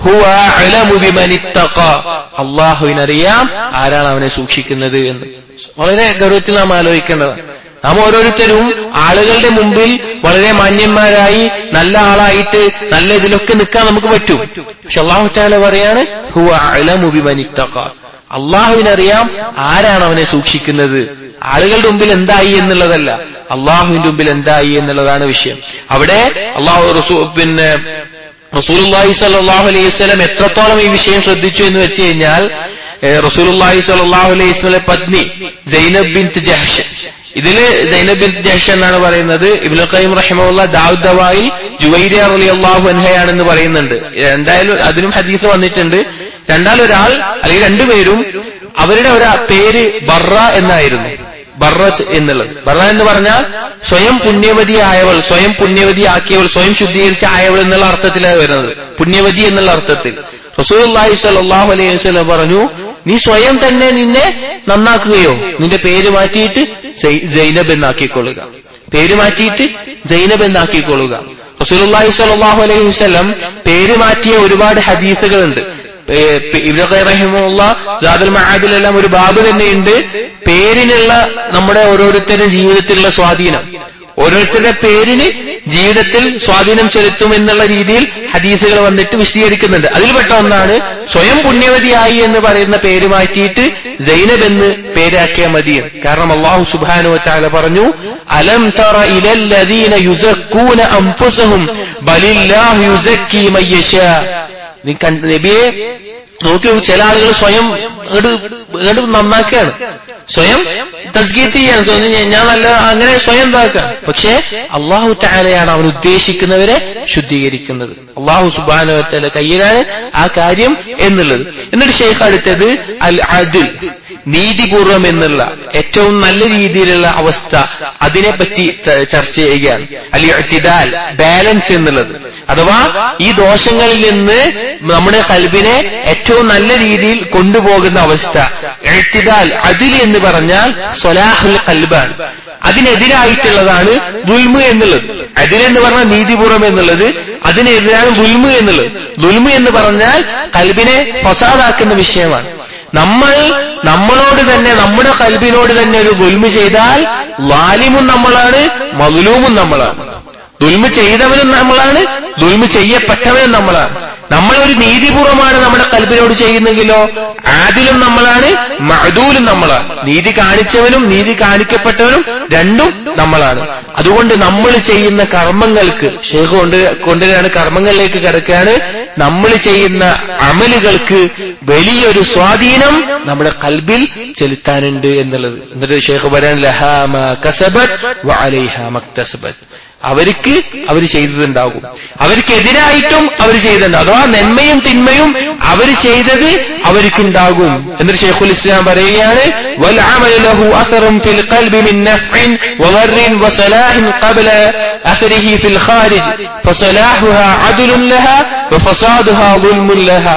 അള്ളാഹുവിനറിയാം ആരാണ് അവനെ സൂക്ഷിക്കുന്നത് എന്ന് വളരെ ഗൗരവത്തിൽ നാം ആലോചിക്കേണ്ടതാണ് നാം ഓരോരുത്തരും ആളുകളുടെ മുമ്പിൽ വളരെ മാന്യന്മാരായി നല്ല ആളായിട്ട് നല്ല ഇതിലൊക്കെ നിൽക്കാൻ നമുക്ക് പറ്റും പക്ഷെ അള്ളാഹു താല പറയാണ് ഹുവ അലമുബിമനിത്തക്ക അള്ളാഹുവിനറിയാം ആരാണ് അവനെ സൂക്ഷിക്കുന്നത് ആളുകളുടെ മുമ്പിൽ എന്തായി എന്നുള്ളതല്ല അള്ളാഹുവിന്റെ മുമ്പിൽ എന്തായി എന്നുള്ളതാണ് വിഷയം അവിടെ അള്ളാഹു പിന്നെ റസൂലുല്ലാഹി സല്ലാഹു അലൈഹി വസ്ലം എത്രത്തോളം ഈ വിഷയം ശ്രദ്ധിച്ചു എന്ന് വെച്ച് കഴിഞ്ഞാൽ റസൂലുല്ലാഹി സല്ലാഹു അലൈഹി വസ്ലം പത്നി സൈനബ് ബിൻ ജഹ്ഷ് ഇതില് സൈനബ് ബിൻ ജഹ്ഷ് എന്നാണ് പറയുന്നത് ഇബ്നു ഖയ്യിം റഹിമഹുല്ല ദാവൂദ് ദവായിൽ ജുവൈരിയ റളിയല്ലാഹു അൻഹയാണെന്ന് പറയുന്നുണ്ട് എന്തായാലും അതിനും ഹദീസ് വന്നിട്ടുണ്ട് രണ്ടാലൊരാൾ അല്ലെങ്കിൽ രണ്ടുപേരും അവരുടെ ഒരു പേര് ബറ എന്നായിരുന്നു ബറ എന്നുള്ളത് ബറ എന്ന് പറഞ്ഞാൽ സ്വയം പുണ്യവതിയായവൾ സ്വയം പുണ്യവതിയാക്കിയവൾ സ്വയം ശുദ്ധീകരിച്ച ആയവൾ എന്നുള്ള അർത്ഥത്തിലാണ് വരുന്നത് പുണ്യവതി എന്നുള്ള അർത്ഥത്തിൽ റസൂലി സല്ലാഹു അലൈഹി വസ്ലം പറഞ്ഞു നീ സ്വയം തന്നെ നിന്നെ നന്നാക്കുകയോ നിന്റെ പേര് മാറ്റിയിട്ട് ജൈനബ് എന്നാക്കിക്കൊള്ളുക പേര് മാറ്റിയിട്ട് ജൈനബ് എന്നാക്കിക്കൊള്ളുക റസൂലി സലാഹു അലൈഹി വസ്ലം പേര് മാറ്റിയ ഒരുപാട് ഹദീസുകളുണ്ട് റഹിമുള്ള ജാദുൽ മഹാദിലെല്ലാം ഒരു ബാബ് തന്നെയുണ്ട് പേരിനുള്ള നമ്മുടെ ഓരോരുത്തരുടെ ജീവിതത്തിലുള്ള സ്വാധീനം ഓരോരുത്തരുടെ പേരിന് ജീവിതത്തിൽ സ്വാധീനം ചെലുത്തും എന്നുള്ള രീതിയിൽ ഹദീസുകൾ വന്നിട്ട് വിശദീകരിക്കുന്നുണ്ട് അതിൽപ്പെട്ട ഒന്നാണ് സ്വയം പുണ്യവതിയായി എന്ന് പറയുന്ന പേര് മാറ്റിയിട്ട് ജൈനബ് എന്ന് പേരാക്കിയ മതി കാരണം അള്ളാഹു സുബാനു താല പറഞ്ഞു അലം തറ ഇലല്ലദീന യുസക്കൂന അംഫുസഹും ബലില്ലാഹു യുസക്കി മയ്യശാ നീ കണ്ട് നബിയെ നോക്കി നോക്ക് ചില ആളുകൾ സ്വയം ഇങ്ങോട്ട് ഇങ്ങോട്ട് നന്നാക്കുകയാണ് സ്വയം തസ്ഗീത്ത് ചെയ്യാൻ തോന്നി ഞാൻ നല്ല അങ്ങനെ സ്വയം ഇതാക്കുക പക്ഷേ അള്ളാഹു താലയാണ് അവൻ ഉദ്ദേശിക്കുന്നവരെ ശുദ്ധീകരിക്കുന്നത് അള്ളാഹു സുബാനുവത്തല കയ്യിലാണ് ആ കാര്യം എന്നുള്ളത് എന്നിട്ട് ഷെയ്ഖ് അടുത്തത് അൽ അദിൽ നീതിപൂർവം എന്നുള്ള ഏറ്റവും നല്ല രീതിയിലുള്ള അവസ്ഥ അതിനെപ്പറ്റി ചർച്ച ചെയ്യുകയാണ് അൽ ഇഅ്തിദാൽ ബാലൻസ് എന്നുള്ളത് അഥവാ ഈ ദോഷങ്ങളിൽ നിന്ന് നമ്മുടെ കൽബിനെ ഏറ്റവും നല്ല രീതിയിൽ കൊണ്ടുപോകുന്ന അവസ്ഥ എഴുത്തിദാൽ അതിൽ എന്ന് പറഞ്ഞാൽ സ്വലാഹുൽ കൽബാണ് അതിനെതിരായിട്ടുള്ളതാണ് ദുൽമു എന്നുള്ളത് അതിലെന്ന് പറഞ്ഞാൽ നീതിപൂർവം എന്നുള്ളത് അതിനെതിരാണ് ദുൽമു എന്നുള്ളത് ദുൽമു എന്ന് പറഞ്ഞാൽ കൽബിനെ ഫസാദാക്കുന്ന വിഷയമാണ് നമ്മൾ നമ്മളോട് തന്നെ നമ്മുടെ കൽബിനോട് തന്നെ ഒരു ദുൽമു ചെയ്താൽ ലാലിമും നമ്മളാണ് മതുലൂമും നമ്മളാണ് ദുൽമ ചെയ്തവനും നമ്മളാണ് ദുൽമ ചെയ്യപ്പെട്ടവനും നമ്മളാണ് നമ്മൾ ഒരു നീതിപൂർവമാണ് നമ്മുടെ കൽബിനോട് ചെയ്യുന്നെങ്കിലോ ആദിലും നമ്മളാണ് മഅദൂലും നമ്മളാണ് നീതി കാണിച്ചവനും നീതി കാണിക്കപ്പെട്ടവനും രണ്ടും നമ്മളാണ് അതുകൊണ്ട് നമ്മൾ ചെയ്യുന്ന കർമ്മങ്ങൾക്ക് ഷേഖ് കൊണ്ട് കൊണ്ടുവരാണ് കർമ്മങ്ങളിലേക്ക് കിടക്കുകയാണ് നമ്മൾ ചെയ്യുന്ന അമലുകൾക്ക് വലിയൊരു സ്വാധീനം നമ്മുടെ കൽബിൽ ചെലുത്താനുണ്ട് എന്നുള്ളത് എന്നിട്ട് ഷേഖ് പറയാൻ ലഹാമ കസബത് വഅലൈഹ മക്തസബത് അവർക്ക് അവർ ചെയ്തതുണ്ടാകും അവർക്കെതിരായിട്ടും അവർ ചെയ്തിട്ടുണ്ട് അഥവാ നന്മയും തിന്മയും അവർ ചെയ്തത് അവർക്കുണ്ടാകും എന്നിട്ട് ഷെയ്ഖുൽ ഇസ്ലാം പറയുകയാണ് والعمل له أثر في القلب من نفع وضر وصلاح قبل أثره في الخارج فصلاحها عدل لها وفسادها ظلم لها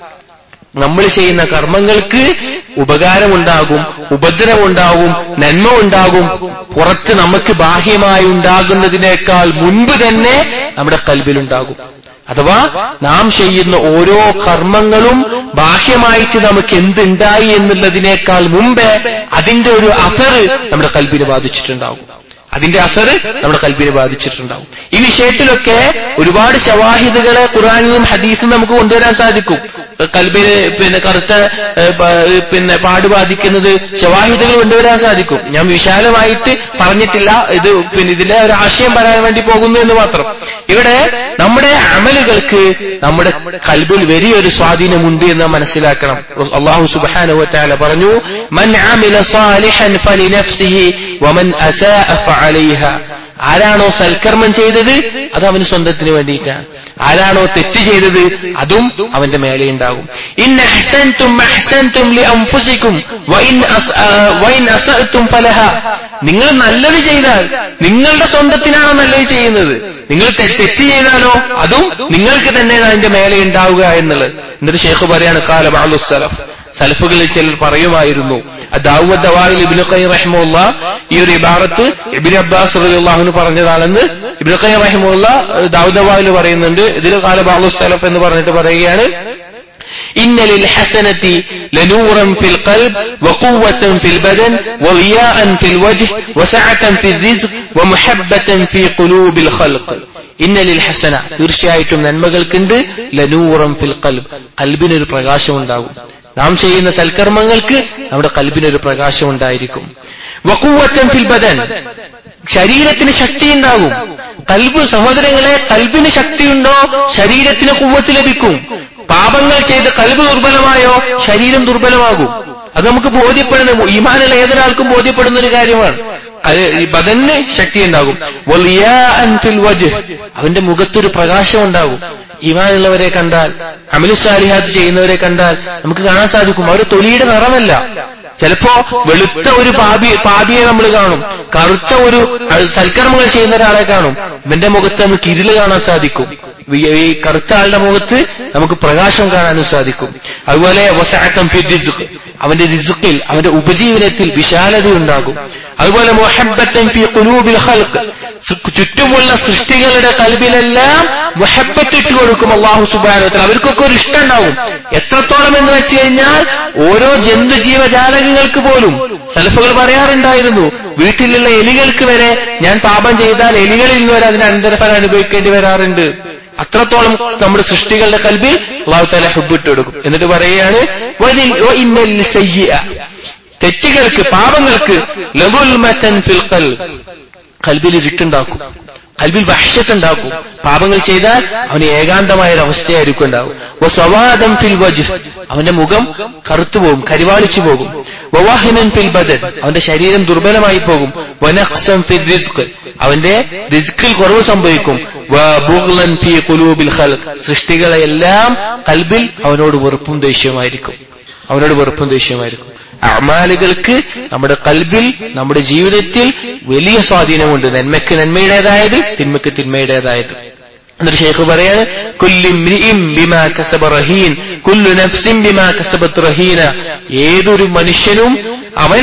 നമ്മൾ ചെയ്യുന്ന കർമ്മങ്ങൾക്ക് ഉപകാരമുണ്ടാകും ഉപദ്രവമുണ്ടാകും നന്മ ഉണ്ടാകും പുറത്ത് നമുക്ക് ബാഹ്യമായി ഉണ്ടാകുന്നതിനേക്കാൾ മുൻപ് തന്നെ നമ്മുടെ കൽബിലുണ്ടാകും അഥവാ നാം ചെയ്യുന്ന ഓരോ കർമ്മങ്ങളും ബാഹ്യമായിട്ട് നമുക്ക് എന്തുണ്ടായി എന്നുള്ളതിനേക്കാൾ മുമ്പേ അതിന്റെ ഒരു അഫർ നമ്മുടെ കൽബിനെ ബാധിച്ചിട്ടുണ്ടാകും അതിന്റെ അസർ നമ്മുടെ കൽബിനെ ബാധിച്ചിട്ടുണ്ടാവും ഈ വിഷയത്തിലൊക്കെ ഒരുപാട് ശവാഹിദുകളെ ഖുറാനിലും ഹദീസും നമുക്ക് കൊണ്ടുവരാൻ സാധിക്കും കൽബിന് പിന്നെ കറുത്ത പിന്നെ പാട് ബാധിക്കുന്നത് ശവാഹിദുകൾ കൊണ്ടുവരാൻ സാധിക്കും ഞാൻ വിശാലമായിട്ട് പറഞ്ഞിട്ടില്ല ഇത് പിന്നെ ഇതിലെ ഒരു ആശയം പറയാൻ വേണ്ടി പോകുന്നു എന്ന് മാത്രം ഇവിടെ നമ്മുടെ അമലുകൾക്ക് നമ്മുടെ കൽബിൽ വലിയൊരു സ്വാധീനമുണ്ട് എന്ന് മനസ്സിലാക്കണം അള്ളാഹു സുബാനുവറ്റാല പറഞ്ഞു മൻ ആമില സാലിഹൻ ഫലി നഫ്സിഹി വമൻ അസാഅ ഫഅലൈഹ ആരാണോ സൽക്കർമ്മം ചെയ്തത് അത് അവന് സ്വന്തത്തിന് വേണ്ടിയിട്ടാണ് ആരാണോ തെറ്റ് ചെയ്തത് അതും അവന്റെ മേലെ ഉണ്ടാകും ഇൻ അഹ്സൻതും അഹ്സൻതും ലി അൻഫുസിക്കും വഇൻ വഇൻ അസഅതും ഫലഹ നിങ്ങൾ നല്ലത് ചെയ്താൽ നിങ്ങളുടെ സ്വന്തത്തിനാണോ നല്ലത് ചെയ്യുന്നത് നിങ്ങൾ തെറ്റ് ചെയ്താലോ അതും നിങ്ങൾക്ക് തന്നെ അതിന്റെ മേലെ ഉണ്ടാവുക എന്നുള്ളത് എന്നിട്ട് ഷേഖ് പറയാണ് കാല ബാലു സലഫ് സലഫുകളിൽ ചിലർ പറയുമായിരുന്നു ദാവൂദ് ദവാൽ ഇബ്നു ഖയ്യിം റഹിമുള്ള ഈ ഒരു ഇബാറത്ത് ഇബ്നു അബ്ബാസ് റളിയല്ലാഹു പറഞ്ഞതാണെന്ന് ഇബ്നു ഖയ്യിം റഹിമുള്ള ദാവൂദ് ദവാൽ പറയുന്നുണ്ട് ഇതിൽ കാല ബാലു സലഫ് എന്ന് പറഞ്ഞിട്ട് പറയുകയാണ് إن للحسنة لنورا في القلب وقوة في البدن وضياء في الوجه وسعة في الرزق ومحبة في قلوب الخلق إن للحسنة തീർച്ചയായിട്ടും നന്മകൾക്കുണ്ട് ലനൂറം ഫിൽ കൽബ് കൽബിനൊരു പ്രകാശം ഉണ്ടാകും നാം ചെയ്യുന്ന സൽക്കർമ്മങ്ങൾക്ക് നമ്മുടെ കൽബിനൊരു പ്രകാശം ഉണ്ടായിരിക്കും വക്കൂവറ്റം ഫിൽ ബദൻ ശരീരത്തിന് ശക്തി ഉണ്ടാകും കൽബ് സഹോദരങ്ങളെ കൽബിന് ശക്തിയുണ്ടോ ശരീരത്തിന് കുവ്വത്ത് ലഭിക്കും പാപങ്ങൾ ചെയ്ത് കൽബ് ദുർബലമായോ ശരീരം ദുർബലമാകും അത് നമുക്ക് ബോധ്യപ്പെടുന്ന ഈമാനുള്ള ഏതൊരാൾക്കും ബോധ്യപ്പെടുന്ന ഒരു കാര്യമാണ് ബദന് ശക്തി ഉണ്ടാകും അവന്റെ മുഖത്തൊരു പ്രകാശം ഉണ്ടാകും ഈമാനുള്ളവരെ കണ്ടാൽ അമലുസാലിഹാത്ത് ചെയ്യുന്നവരെ കണ്ടാൽ നമുക്ക് കാണാൻ സാധിക്കും അവർ തൊലിയുടെ നിറമല്ല ചിലപ്പോ വെളുത്ത ഒരു പാപി പാപിയെ നമ്മൾ കാണും കറുത്ത ഒരു സൽക്കർമ്മങ്ങൾ ചെയ്യുന്ന ഒരാളെ കാണും ഇവന്റെ മുഖത്ത് നമുക്ക് ഇരുള് കാണാൻ സാധിക്കും ഈ കറുത്ത ആളുടെ മുഖത്ത് നമുക്ക് പ്രകാശം കാണാനും സാധിക്കും അതുപോലെ വസാക്കം ഫി റിസുഖ് അവന്റെ റിസുഖിൽ അവന്റെ ഉപജീവനത്തിൽ വിശാലത ഉണ്ടാകും അതുപോലെ മൊഹബത്തൻ ഫി കുലൂബിൽ ഹൽക്ക് ചുറ്റുമുള്ള സൃഷ്ടികളുടെ കൽബിലെല്ലാം മൊഹബത്ത് ഇട്ട് കൊടുക്കും അള്ളാഹു സുബാനത്തിൽ അവർക്കൊക്കെ ഒരു ഇഷ്ടം ഉണ്ടാവും എത്രത്തോളം എന്ന് വെച്ച് കഴിഞ്ഞാൽ ഓരോ ജന്തു ജീവജാലകങ്ങൾക്ക് പോലും സലഫുകൾ പറയാറുണ്ടായിരുന്നു വീട്ടിലുള്ള എലികൾക്ക് വരെ ഞാൻ പാപം ചെയ്താൽ എലികളിൽ നിന്ന് വരെ അതിന് അനന്തരഫലം അനുഭവിക്കേണ്ടി വരാറുണ്ട് അത്രത്തോളം നമ്മുടെ സൃഷ്ടികളുടെ കൽബിൽ അള്ളാഹു താല ഹുബിട്ട് കൊടുക്കും എന്നിട്ട് പറയുകയാണ് തെറ്റുകൾക്ക് പാപങ്ങൾക്ക് ലഘുൽമത്തൻ ഫിൽ കൽബിൽ ഇരുട്ടുണ്ടാക്കും കൽബിൽ വഹ്ഷത്തുണ്ടാക്കും പാപങ്ങൾ ചെയ്താൽ അവന് ഏകാന്തമായ ഒരു അവസ്ഥയായിരിക്കും ഉണ്ടാവും സ്വവാദം ഫിൽ വജ് അവന്റെ മുഖം കറുത്തുപോകും കരിവാളിച്ചു പോകും വവാഹിനൻ ഫിൽ ബദൻ അവന്റെ ശരീരം ദുർബലമായി പോകും വനഖ്സം ഫിൽ റിസ്ക് അവന്റെ റിസ്കിൽ കുറവ് സംഭവിക്കും വബുഗ്ലൻ ഫി ഖുലൂബിൽ ഖൽഖ് സൃഷ്ടികളെല്ലാം കൽബിൽ അവനോട് വെറുപ്പും ദേഷ്യമായിരിക്കും അവനോട് വെറുപ്പും ദേഷ്യമായിരിക്കും അമാലുകൾക്ക് നമ്മുടെ കൽബിൽ നമ്മുടെ ജീവിതത്തിൽ വലിയ സ്വാധീനമുണ്ട് നന്മയ്ക്ക് നന്മയുടേതായത് തിന്മയ്ക്ക് തിന്മയുടേതായത് എന്നിട്ട് ഷെയ്ഖ് പറയാണ് കുല്ലിം ബിമാ കസബ റഹീൻ കുല്ലു നഫ്സിൻ ബിമാ കസബത്ത് റഹീന ഏതൊരു മനുഷ്യനും അവൻ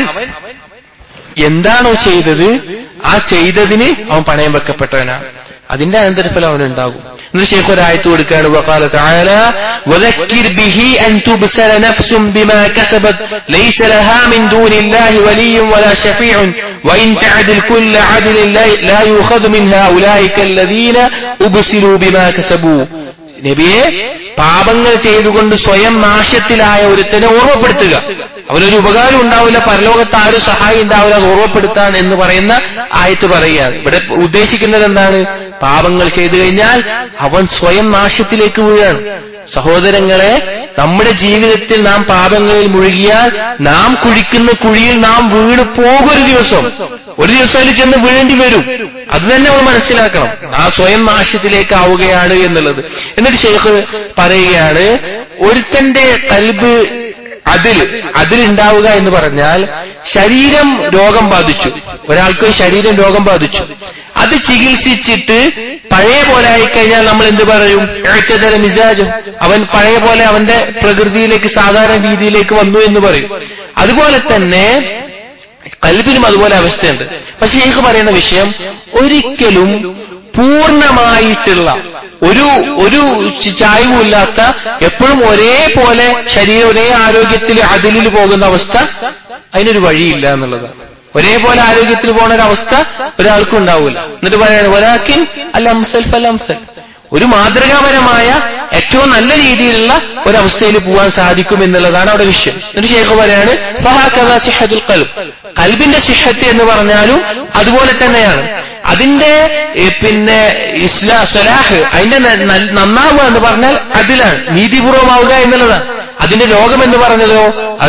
എന്താണോ ചെയ്തത് ആ ചെയ്തതിന് അവൻ പണയം വെക്കപ്പെട്ടവനാണ് അതിന്റെ അനന്തരഫലം അവനുണ്ടാകും എന്നിട്ട് ഷെയ്ഖ് ഒരു ആയത്ത് കൊടുക്കുകയാണ് وقال تعالى وذكر به أن تبصر نفس بما كسبت ليس لها من دون الله ولي ولا شفيع وإن تعدل كل عدل لا يؤخذ منها أولئك الذين أبصروا بما كسبوا നബിയെ പാപങ്ങൾ ചെയ്തുകൊണ്ട് സ്വയം നാശത്തിലായ ഒരുത്തനെ ഓർമ്മപ്പെടുത്തുക അവനൊരു ഉപകാരം ഉണ്ടാവില്ല പരലോകത്ത് ആരും സഹായം ഉണ്ടാവില്ല അത് ഓർമ്മപ്പെടുത്താൻ എന്ന് പറയുന്ന ആയത്ത് പറയുക ഇവിടെ ഉദ്ദേശിക്കുന്നത് എന്താണ് പാപങ്ങൾ ചെയ്തു കഴിഞ്ഞാൽ അവൻ സ്വയം നാശത്തിലേക്ക് വീഴാണ് സഹോദരങ്ങളെ നമ്മുടെ ജീവിതത്തിൽ നാം പാപങ്ങളിൽ മുഴുകിയാൽ നാം കുഴിക്കുന്ന കുഴിയിൽ നാം വീണ് പോകും ദിവസം ഒരു ദിവസം അതിൽ ചെന്ന് വീഴേണ്ടി വരും അത് തന്നെ നമ്മൾ മനസ്സിലാക്കണം ആ സ്വയം നാശത്തിലേക്ക് ആവുകയാണ് എന്നുള്ളത് എന്നിട്ട് ഷെയ്ഖ് പറയുകയാണ് ഒരുത്തന്റെ കൽബ് അതിൽ അതിലുണ്ടാവുക എന്ന് പറഞ്ഞാൽ ശരീരം രോഗം ബാധിച്ചു ഒരാൾക്ക് ശരീരം രോഗം ബാധിച്ചു അത് ചികിത്സിച്ചിട്ട് പഴയ പോലെ ആയിക്കഴിഞ്ഞാൽ നമ്മൾ എന്ത് പറയും എഴുത്തതര മിസാജും അവൻ പഴയ പോലെ അവന്റെ പ്രകൃതിയിലേക്ക് സാധാരണ രീതിയിലേക്ക് വന്നു എന്ന് പറയും അതുപോലെ തന്നെ കൽബിനും അതുപോലെ അവസ്ഥയുണ്ട് പക്ഷെ എനിക്ക് പറയുന്ന വിഷയം ഒരിക്കലും പൂർണ്ണമായിട്ടുള്ള ഒരു ഒരു ചായവുമില്ലാത്ത എപ്പോഴും ഒരേപോലെ ശരീരം ഒരേ ആരോഗ്യത്തിൽ അതിലിൽ പോകുന്ന അവസ്ഥ അതിനൊരു വഴിയില്ല എന്നുള്ളതാണ് ഒരേപോലെ ആരോഗ്യത്തിൽ പോകുന്ന ഒരു അവസ്ഥ ഒരാൾക്കും ഉണ്ടാവില്ല എന്നിട്ട് പറയാണ് ഒരാക്കിൻ അല്ല അംസൽ ഫൽ അംസൽ ഒരു മാതൃകാപരമായ ഏറ്റവും നല്ല രീതിയിലുള്ള ഒരവസ്ഥയിൽ പോകാൻ സാധിക്കും എന്നുള്ളതാണ് അവിടെ വിഷയം എന്നിട്ട് ശേഖ പറയാണ് ഫഹാക്കഥ സിഹത്തുൽ കൽബ് കൽബിന്റെ സിഹത്ത് എന്ന് പറഞ്ഞാലും അതുപോലെ തന്നെയാണ് അതിന്റെ പിന്നെ ഇസ്ലാ സ്വലാഹ് അതിന്റെ നന്നാവുക എന്ന് പറഞ്ഞാൽ അതിലാണ് നീതിപൂർവമാവുക എന്നുള്ളതാണ് അതിന്റെ രോഗം എന്ന് പറഞ്ഞതോ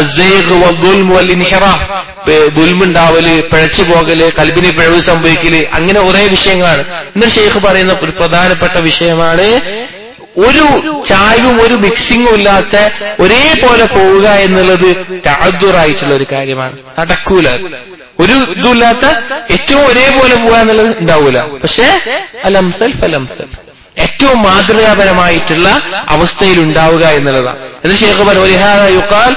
ദുൽമുണ്ടാവല് പിഴച്ചു പോകല് കൽബിന് പിഴവ് സംഭവിക്കല് അങ്ങനെ കുറേ വിഷയങ്ങളാണ് ഇന്ന് ഷെയ്ഖ് പറയുന്ന ഒരു പ്രധാനപ്പെട്ട വിഷയമാണ് ഒരു ചായവും ഒരു മിക്സിങ്ങും ഇല്ലാത്ത ഒരേപോലെ പോവുക എന്നുള്ളത് താദുറായിട്ടുള്ള ഒരു കാര്യമാണ് നടക്കൂല ഒരു ഇതുമില്ലാത്ത ഏറ്റവും ഒരേപോലെ പോവുക എന്നുള്ളത് ഉണ്ടാവൂല പക്ഷേ അലംസൽ ഫലംസൽ ഏറ്റവും മാതൃകാപരമായിട്ടുള്ള അവസ്ഥയിൽ ഉണ്ടാവുക എന്നുള്ളതാണ് എന്ന് ഷേഖ് യുക്കാൽ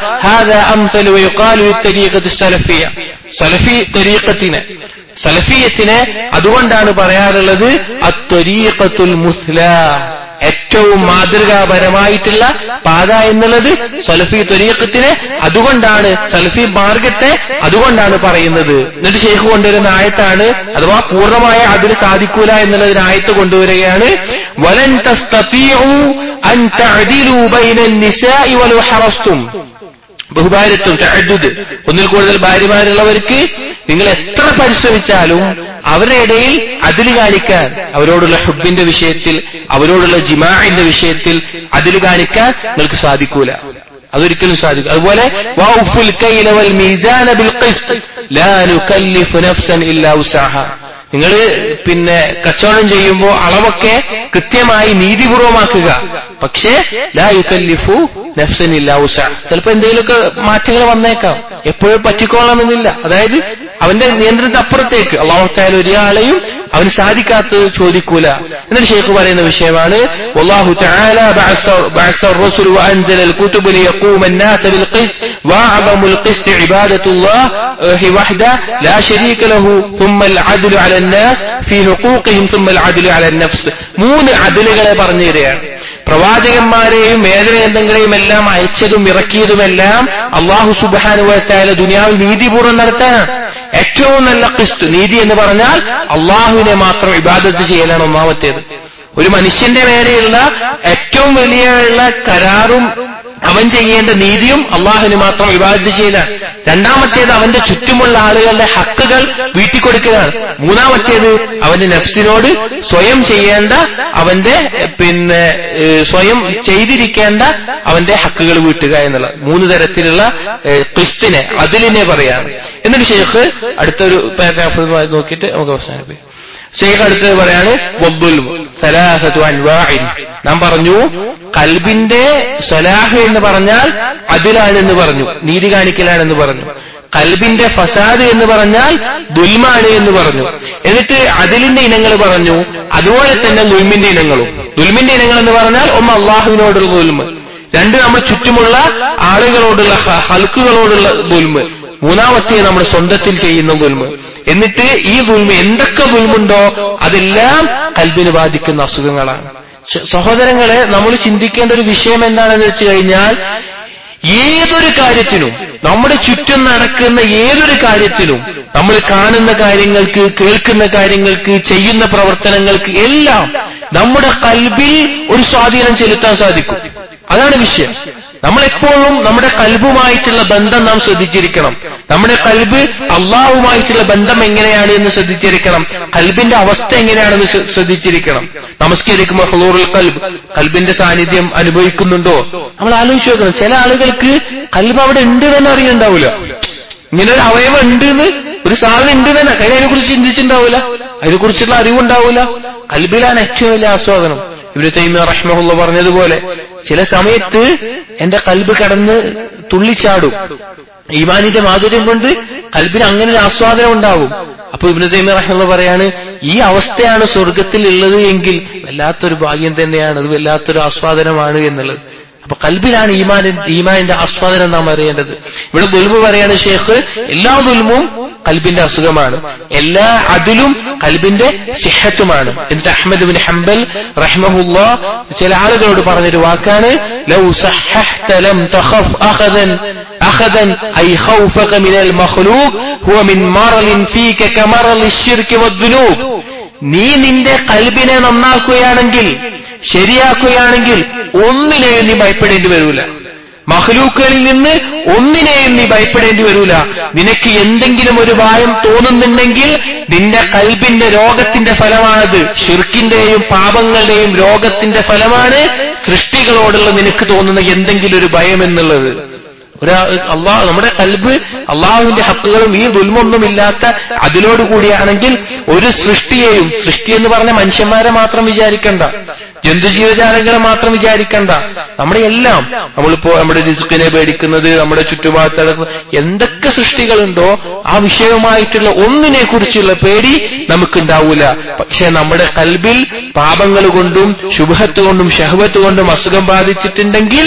സലഫി തരീഖത്തിന് സലഫിയത്തിന് അതുകൊണ്ടാണ് പറയാറുള്ളത് അത്വരീഖത്തുൽ മുസ്ല ഏറ്റവും മാതൃകാപരമായിട്ടുള്ള പാത എന്നുള്ളത് സലഫി ത്വരീഖത്തിന് അതുകൊണ്ടാണ് സലഫി മാർഗത്തെ അതുകൊണ്ടാണ് പറയുന്നത് എന്നിട്ട് ഷെയ്ഖ് കൊണ്ടുവരുന്ന ആയത്താണ് അഥവാ പൂർണ്ണമായ അതിന് സാധിക്കൂല എന്നുള്ളതിന് ആയത്ത് കൊണ്ടുവരികയാണ് വലൻ അൻ തഅദിലു ബൈനൻ നിസാഇ വലൗ ഹറസ്തും ബഹുഭാര്യത്വം തഅദ്ദുദ് ഒന്നിൽ കൂടുതൽ ഭാര്യമാരുള്ളവർക്ക് നിങ്ങൾ എത്ര പരിശ്രമിച്ചാലും അവരുടെ ഇടയിൽ അതിൽ കാണിക്കാൻ അവരോടുള്ള ഹുബിന്റെ വിഷയത്തിൽ അവരോടുള്ള ജിമാഇന്റെ വിഷയത്തിൽ അതിൽ കാണിക്കാൻ നിങ്ങൾക്ക് സാധിക്കൂല അതൊരിക്കലും സാധിക്കും അതുപോലെ നിങ്ങൾ പിന്നെ കച്ചവടം ചെയ്യുമ്പോൾ അളവൊക്കെ കൃത്യമായി നീതിപൂർവമാക്കുക പക്ഷേ ലാ യുക്കല്ലിഫു നഫ്സൻ ഇല്ല ഉസ ചിലപ്പോ എന്തെങ്കിലുമൊക്കെ മാറ്റങ്ങൾ വന്നേക്കാം എപ്പോഴും പറ്റിക്കോളണമെന്നില്ല അതായത് അവന്റെ നിയന്ത്രണത്തിന് അപ്പുറത്തേക്ക് അള്ളാഹുത്തായാലും ഒരാളെയും അവന് സാധിക്കാത്തത് ചോദിക്കൂല എന്നിട്ട് ഷെയ്ഖ് പറയുന്ന വിഷയമാണ് والله تعالى بعث بعث الرسل وانزل الكتب ليقوم الناس بالقسط واعظم القسط عباده الله وحده لا شريك له ثم العدل على الناس في حقوقهم ثم العدل على النفس മൂന്ന് അദലുകളെ പറഞ്ഞു തരികയാണ് പ്രവാചകന്മാരെയും വേദനഗ്രന്ഥങ്ങളെയും എല്ലാം അയച്ചതും ഇറക്കിയതുമെല്ലാം അള്ളാഹു സുബാനുവത്തായ ദുനിയാവിൽ നീതിപൂർവ്വം നടത്താനാണ് ഏറ്റവും നല്ല ക്രിസ്തു നീതി എന്ന് പറഞ്ഞാൽ അള്ളാഹുവിനെ മാത്രം ഇബാദത്ത് ചെയ്യലാണ് ഒന്നാമത്തേത് ഒരു മനുഷ്യന്റെ മേലെയുള്ള ഏറ്റവും വലിയ കരാറും അവൻ ചെയ്യേണ്ട നീതിയും അള്ളാഹുവിന് മാത്രം വിവാദത്ത് ചെയ്യലാണ് രണ്ടാമത്തേത് അവന്റെ ചുറ്റുമുള്ള ആളുകളുടെ ഹക്കുകൾ വീട്ടിക്കൊടുക്കലാണ് മൂന്നാമത്തേത് അവന്റെ നഫ്സിനോട് സ്വയം ചെയ്യേണ്ട അവന്റെ പിന്നെ ഏഹ്, സ്വയം ചെയ്തിരിക്കേണ്ട അവന്റെ ഹക്കുകൾ വീട്ടുക എന്നുള്ള മൂന്ന് തരത്തിലുള്ള ഏഹ്, ക്രിസ്തിനെ അതിലിനെ പറയാണ് എന്നിട്ട് ഷെയ്ഖ് അടുത്തൊരു പാരാഗ്രാഫ് നോക്കിയിട്ട് നമുക്ക് അവസാനിപ്പിക്കാം ഷെയ്ഖ് അടുത്തത് പറയാണ് വദ്ദുൽമ് സലാസത്തു അൻവാഇൻ നാം പറഞ്ഞു കൽബിന്റെ സലാഹ് എന്ന് പറഞ്ഞാൽ അതിലാണെന്ന് പറഞ്ഞു നീതി കാണിക്കലാണെന്ന് പറഞ്ഞു കൽബിന്റെ ഫസാദ് എന്ന് പറഞ്ഞാൽ ദുൽമാണ് എന്ന് പറഞ്ഞു എന്നിട്ട് അതിലിന്റെ ഇനങ്ങൾ പറഞ്ഞു അതുപോലെ തന്നെ ദുൽമിന്റെ ഇനങ്ങളും ദുൽമിന്റെ ഇനങ്ങൾ എന്ന് പറഞ്ഞാൽ ഒന്ന് അള്ളാഹുവിനോടുള്ള ദുൽമ് രണ്ട് നമ്മുടെ ചുറ്റുമുള്ള ആളുകളോടുള്ള ഹ- ഹൽക്കുകളോടുള്ള ദുൽമ് മൂന്നാമത്തെ നമ്മുടെ സ്വന്തത്തിൽ ചെയ്യുന്ന ദുൽമ് എന്നിട്ട് ഈ ദുൽമ് എന്തൊക്കെ ദുൽമുണ്ടോ അതെല്ലാം കൽബിന് ബാധിക്കുന്ന അസുഖങ്ങളാണ് സ- സഹോദരങ്ങളെ നമ്മൾ ചിന്തിക്കേണ്ട ഒരു വിഷയം എന്താണെന്ന് വെച്ച് കഴിഞ്ഞാൽ ഏതൊരു കാര്യത്തിനും നമ്മുടെ ചുറ്റും നടക്കുന്ന ഏതൊരു കാര്യത്തിനും നമ്മൾ കാണുന്ന കാര്യങ്ങൾക്ക് കേൾക്കുന്ന കാര്യങ്ങൾക്ക് ചെയ്യുന്ന പ്രവർത്തനങ്ങൾക്ക് എല്ലാം നമ്മുടെ കൽബിൽ ഒരു സ്വാധീനം ചെലുത്താൻ സാധിക്കും അതാണ് വിഷയം നമ്മളെപ്പോഴും നമ്മുടെ കൽബുമായിട്ടുള്ള ബന്ധം നാം ശ്രദ്ധിച്ചിരിക്കണം നമ്മുടെ കൽബ് അള്ളാഹുമായിട്ടുള്ള ബന്ധം എങ്ങനെയാണ് എന്ന് ശ്രദ്ധിച്ചിരിക്കണം കൽബിന്റെ അവസ്ഥ എങ്ങനെയാണെന്ന് ശ്ര- ശ്രദ്ധിച്ചിരിക്കണം നമസ്കരിക്കുമ്പോൾ ഹുളൂറുൽ കൽബ് കൽബിന്റെ സാന്നിധ്യം അനുഭവിക്കുന്നുണ്ടോ നമ്മൾ ആലോചിച്ച് നോക്കണം ചില ആളുകൾക്ക് കൽബ് അവിടെ ഉണ്ട് എന്ന് അറിയുന്നുണ്ടാവില്ല ഇങ്ങനെ ഒരു അവയവം ഉണ്ട് എന്ന് ഒരു സാധനം ഉണ്ട് തന്നെ കാര്യം അതിനെക്കുറിച്ച് ചിന്തിച്ചിട്ടുണ്ടാവില്ല അതിനെക്കുറിച്ചുള്ള അറിവുണ്ടാവില്ല കൽബിലാണ് ഏറ്റവും വലിയ ആസ്വാദനം ഇവര് തൈമ റഹ്മഹുള്ള പറഞ്ഞതുപോലെ ചില സമയത്ത് എന്റെ കൽബ് കടന്ന് തുള്ളിച്ചാടും ഈമാനിന്റെ മാധുര്യം കൊണ്ട് കൽബിന് അങ്ങനെ ഒരു ആസ്വാദനം ഉണ്ടാകും അപ്പൊ ഇബ്നു തൈമ റഹ്മുള്ള പറയാണ് ഈ അവസ്ഥയാണ് സ്വർഗത്തിൽ ഉള്ളത് എങ്കിൽ വല്ലാത്തൊരു ഭാഗ്യം തന്നെയാണ് അത് വല്ലാത്തൊരു ആസ്വാദനമാണ് എന്നുള്ളത് അപ്പൊ കൽബിലാണ് ഈമാൻ ഈമാനിന്റെ ആസ്വാദനം നാം അറിയേണ്ടത് ഇവിടെ ദുൽമു പറയാണ് ഷേഖ് എല്ലാ ദുൽമും കൽബിന്റെ അസുഖമാണ് എല്ലാ അതിലും കൽബിന്റെ സിഹത്തുമാണ് എന്നിട്ട് അഹമ്മദ് ബിൻ ഹംബൽ റഹ്മഹുല്ല ചില ആളുകളോട് പറഞ്ഞൊരു വാക്കാണ് ലൗ സഹഹ്ത ലം തഖഫ് അഖദൻ അഖദൻ ഐ ഖൗഫക മിനൽ മഖ്ലൂഖ് ഹുവ മിൻ മറലിൻ ഫീക കമറൽ الشرك والذنوب നീ നിന്റെ കൽബിനെ നന്നാക്കുകയാണെങ്കിൽ ശരിയാക്കുകയാണെങ്കിൽ ഒന്നിനെയും നീ ഭയപ്പെടേണ്ടി വരൂല മഹ്ലൂക്കുകളിൽ നിന്ന് ഒന്നിനെയും നീ ഭയപ്പെടേണ്ടി വരൂല നിനക്ക് എന്തെങ്കിലും ഒരു ഭയം തോന്നുന്നുണ്ടെങ്കിൽ നിന്റെ കൽബിന്റെ രോഗത്തിന്റെ ഫലമാണത് ഷിർക്കിന്റെയും പാപങ്ങളുടെയും രോഗത്തിന്റെ ഫലമാണ് സൃഷ്ടികളോടുള്ള നിനക്ക് തോന്നുന്ന എന്തെങ്കിലും ഒരു ഭയം എന്നുള്ളത് ഒരാ അള്ളാഹ് നമ്മുടെ കൽബ് അള്ളാഹുവിന്റെ ഹക്കുകളും ഈ ദുൽമൊന്നുമില്ലാത്ത അതിലോട് കൂടിയാണെങ്കിൽ ഒരു സൃഷ്ടിയെയും സൃഷ്ടി എന്ന് പറഞ്ഞ മനുഷ്യന്മാരെ മാത്രം വിചാരിക്കണ്ട ജന്തുജീവജാലങ്ങളെ മാത്രം വിചാരിക്കണ്ട നമ്മുടെ എല്ലാം നമ്മളിപ്പോ നമ്മുടെ റിസ്കിനെ പേടിക്കുന്നത് നമ്മുടെ ചുറ്റുപാടത്ത് നടക്കുന്ന എന്തൊക്കെ സൃഷ്ടികളുണ്ടോ ആ വിഷയവുമായിട്ടുള്ള ഒന്നിനെ കുറിച്ചുള്ള പേടി നമുക്കുണ്ടാവൂല പക്ഷെ നമ്മുടെ കൽബിൽ പാപങ്ങൾ കൊണ്ടും ശുഭത്ത് കൊണ്ടും ഷഹവത്ത് കൊണ്ടും അസുഖം ബാധിച്ചിട്ടുണ്ടെങ്കിൽ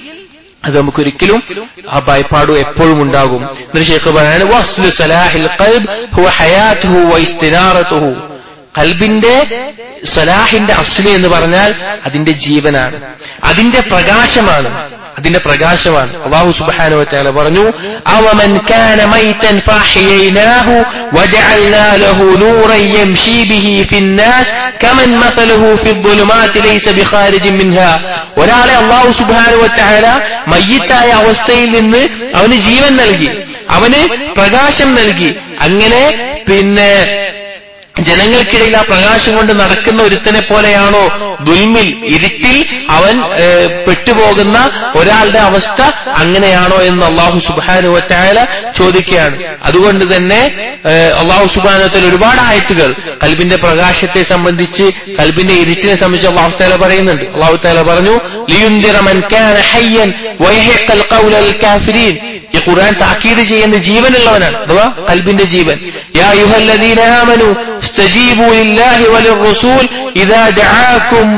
അത് നമുക്കൊരിക്കലും ആ ഭയപ്പാടും എപ്പോഴും ഉണ്ടാകും എന്നിട്ട് ഷേഖ് പറയാണ് വസ്ലു സലാഹിൽ ഖൽബ് ഹുവ ഹയാത്തുഹു വ ഇസ്തിനാറത്തുഹു കൽബിന്റെ സലാഹിന്റെ അസ്ലി എന്ന് പറഞ്ഞാൽ അതിന്റെ ജീവനാണ് അതിന്റെ പ്രകാശമാണ് അതിന്റെ പ്രകാശമാണ് അള്ളാഹു സുബ്ഹാനഹു വതആല പറഞ്ഞു അവമൻ കാന മൈതൻ ഫാഹിയൈനാഹു വജഅൽനാ ലഹു നൂറൻ യംശി ബിഹി ഫിന്നാസ് കമൻ മസലുഹു ഫിദ്ദുലുമാതി ലൈസ ബിഖാരിജിൻ മിൻഹാ ഒരാളെ അള്ളാഹു സുബ്ഹാനഹു വതആല മയ്യിത്തായ അവസ്ഥയിൽ നിന്ന് അവന് ജീവൻ നൽകി അവന് പ്രകാശം നൽകി അങ്ങനെ പിന്നെ ജനങ്ങൾക്കിടയിൽ ആ പ്രകാശം കൊണ്ട് നടക്കുന്ന ഒരുത്തനെ പോലെയാണോ ദുൽമിൽ ഇരുട്ടിൽ അവൻ ഏഹ്, പെട്ടുപോകുന്ന ഒരാളുടെ അവസ്ഥ അങ്ങനെയാണോ എന്ന് അള്ളാഹു സുബാനു വറ്റായാല ചോദിക്കുകയാണ് അതുകൊണ്ട് തന്നെ ഏഹ്, അള്ളാഹു സുബാനത്തിൽ ഒരുപാട് ആയത്തുകൾ കൽബിന്റെ പ്രകാശത്തെ സംബന്ധിച്ച് കൽബിന്റെ ഇരുട്ടിനെ സംബന്ധിച്ച് അള്ളാഹു താല പറയുന്നുണ്ട് അള്ളാഹു താല പറഞ്ഞു ലിയുന്ദിറ മൻ കാന ഹയ്യൻ വയഹിഖൽ ഖൗലൽ കാഫിരീൻ ഈ ഖുർആൻ താക്കീത് ചെയ്യുന്ന ജീവനുള്ളവനാണ് അഥവാ കൽബിന്റെ ജീവൻ യാ അയ്യുഹല്ലദീന ആമനു استجيبوا لله وللرسول إذا دعاكم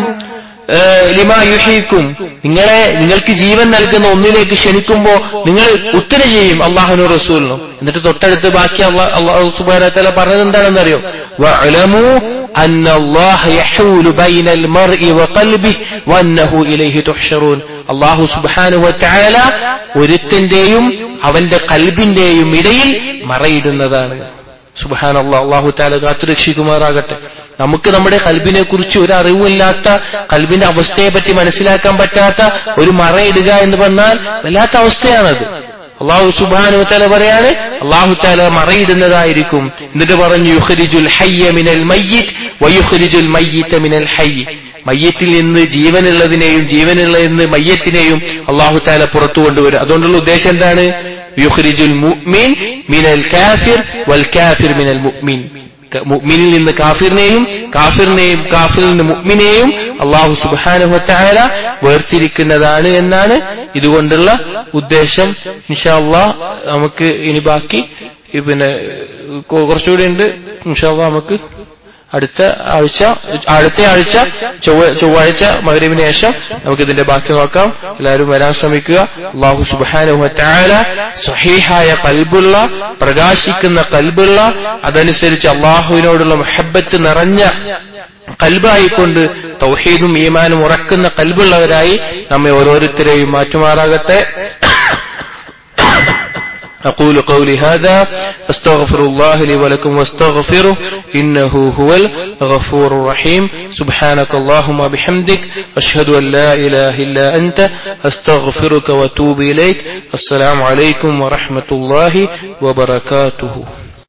ലിമാ യുഹീക്കും നിങ്ങളെ നിങ്ങൾക്ക് ജീവൻ നൽകുന്ന ഒന്നിലേക്ക് ക്ഷണിക്കുമ്പോ നിങ്ങൾ ഉത്തരം ചെയ്യും അള്ളാഹുനും റസൂലിനും എന്നിട്ട് തൊട്ടടുത്ത് ബാക്കി അള്ളാ- അള്ളാഹു സുബാന പറഞ്ഞത് എന്താണെന്ന് അറിയോ വഅലമു അന്ന അല്ലാഹ യഹൂലു ബൈനൽ മർഇ വഖൽബിഹി വഅന്നഹു ഇലൈഹി തുഹ്ശറൂൻ അള്ളാഹു സുബ്ഹാനഹു വതആല ഒരുത്തന്റെയും അവന്റെ കൽബിന്റെയും ഇടയിൽ മറയിടുന്നതാണ് സുബാൻ അള്ളാഹു താല കാത്തുരക്ഷിക്കുമാറാകട്ടെ നമുക്ക് നമ്മുടെ കൽബിനെ കുറിച്ച് ഒരു അറിവില്ലാത്ത കൽബിന്റെ അവസ്ഥയെ പറ്റി മനസ്സിലാക്കാൻ പറ്റാത്ത ഒരു മറയിടുക എന്ന് പറഞ്ഞാൽ വല്ലാത്ത അവസ്ഥയാണത് അള്ളാഹു സുബാനു തല പറയാണ് അള്ളാഹു താല മറയിടുന്നതായിരിക്കും എന്നിട്ട് പറഞ്ഞു യുഖരിജുൽ ഹയ്യ മിനൽ മയ്യിത്ത് വയുഖരിജുൽ മയ്യിത്ത മിനൽ ഹയ്യ് മയ്യത്തിൽ നിന്ന് ജീവനുള്ളതിനെയും ജീവനുള്ളതെന്ന് മയ്യത്തിനെയും അള്ളാഹു താല പുറത്തു കൊണ്ടുവരും അതുകൊണ്ടുള്ള ഉദ്ദേശം എന്താണ് യുഖ്രിജുൽ മുഅ്മിൻ മിനൽ കാഫിർ വൽ കാഫിർ മിനൽ മുഅ്മിൻ മുഅ്മിനിൽ നിന്ന് കാഫിറിനെയും കാഫിറിനെയും കാഫിറിൽ നിന്ന് മുഅ്മിനെയും അള്ളാഹു സുബ്ഹാനഹു വേർതിരിക്കുന്നതാണ് എന്നാണ് ഇതുകൊണ്ടുള്ള ഉദ്ദേശം ഇൻഷാ അള്ളാഹ് നമുക്ക് ഇനി ബാക്കി പിന്നെ കുറച്ചുകൂടി ഉണ്ട് ഇൻഷാ അള്ളാഹ് നമുക്ക് അടുത്ത ആഴ്ച അടുത്ത ആഴ്ച ചൊവ്വാഴ്ച മകരീവിന് ശേഷം നമുക്ക് ഇതിന്റെ ബാക്കി നോക്കാം എല്ലാവരും വരാൻ ശ്രമിക്കുക അള്ളാഹു സുബാനുഹത്തായ സഹീഹായ കൽബുള്ള പ്രകാശിക്കുന്ന കൽബുള്ള അതനുസരിച്ച് അള്ളാഹുവിനോടുള്ള മുഹബത്ത് നിറഞ്ഞ കൽബായിക്കൊണ്ട് തൗഹീദും ഈമാനും ഉറക്കുന്ന കൽബുള്ളവരായി നമ്മെ ഓരോരുത്തരെയും മാറ്റുമാറാകട്ടെ أقول قولي هذا أستغفر الله لي ولكم واستغفره إنه هو الغفور الرحيم سبحانك اللهم بحمدك أشهد أن لا إله إلا أنت أستغفرك وأتوب إليك السلام عليكم ورحمة الله وبركاته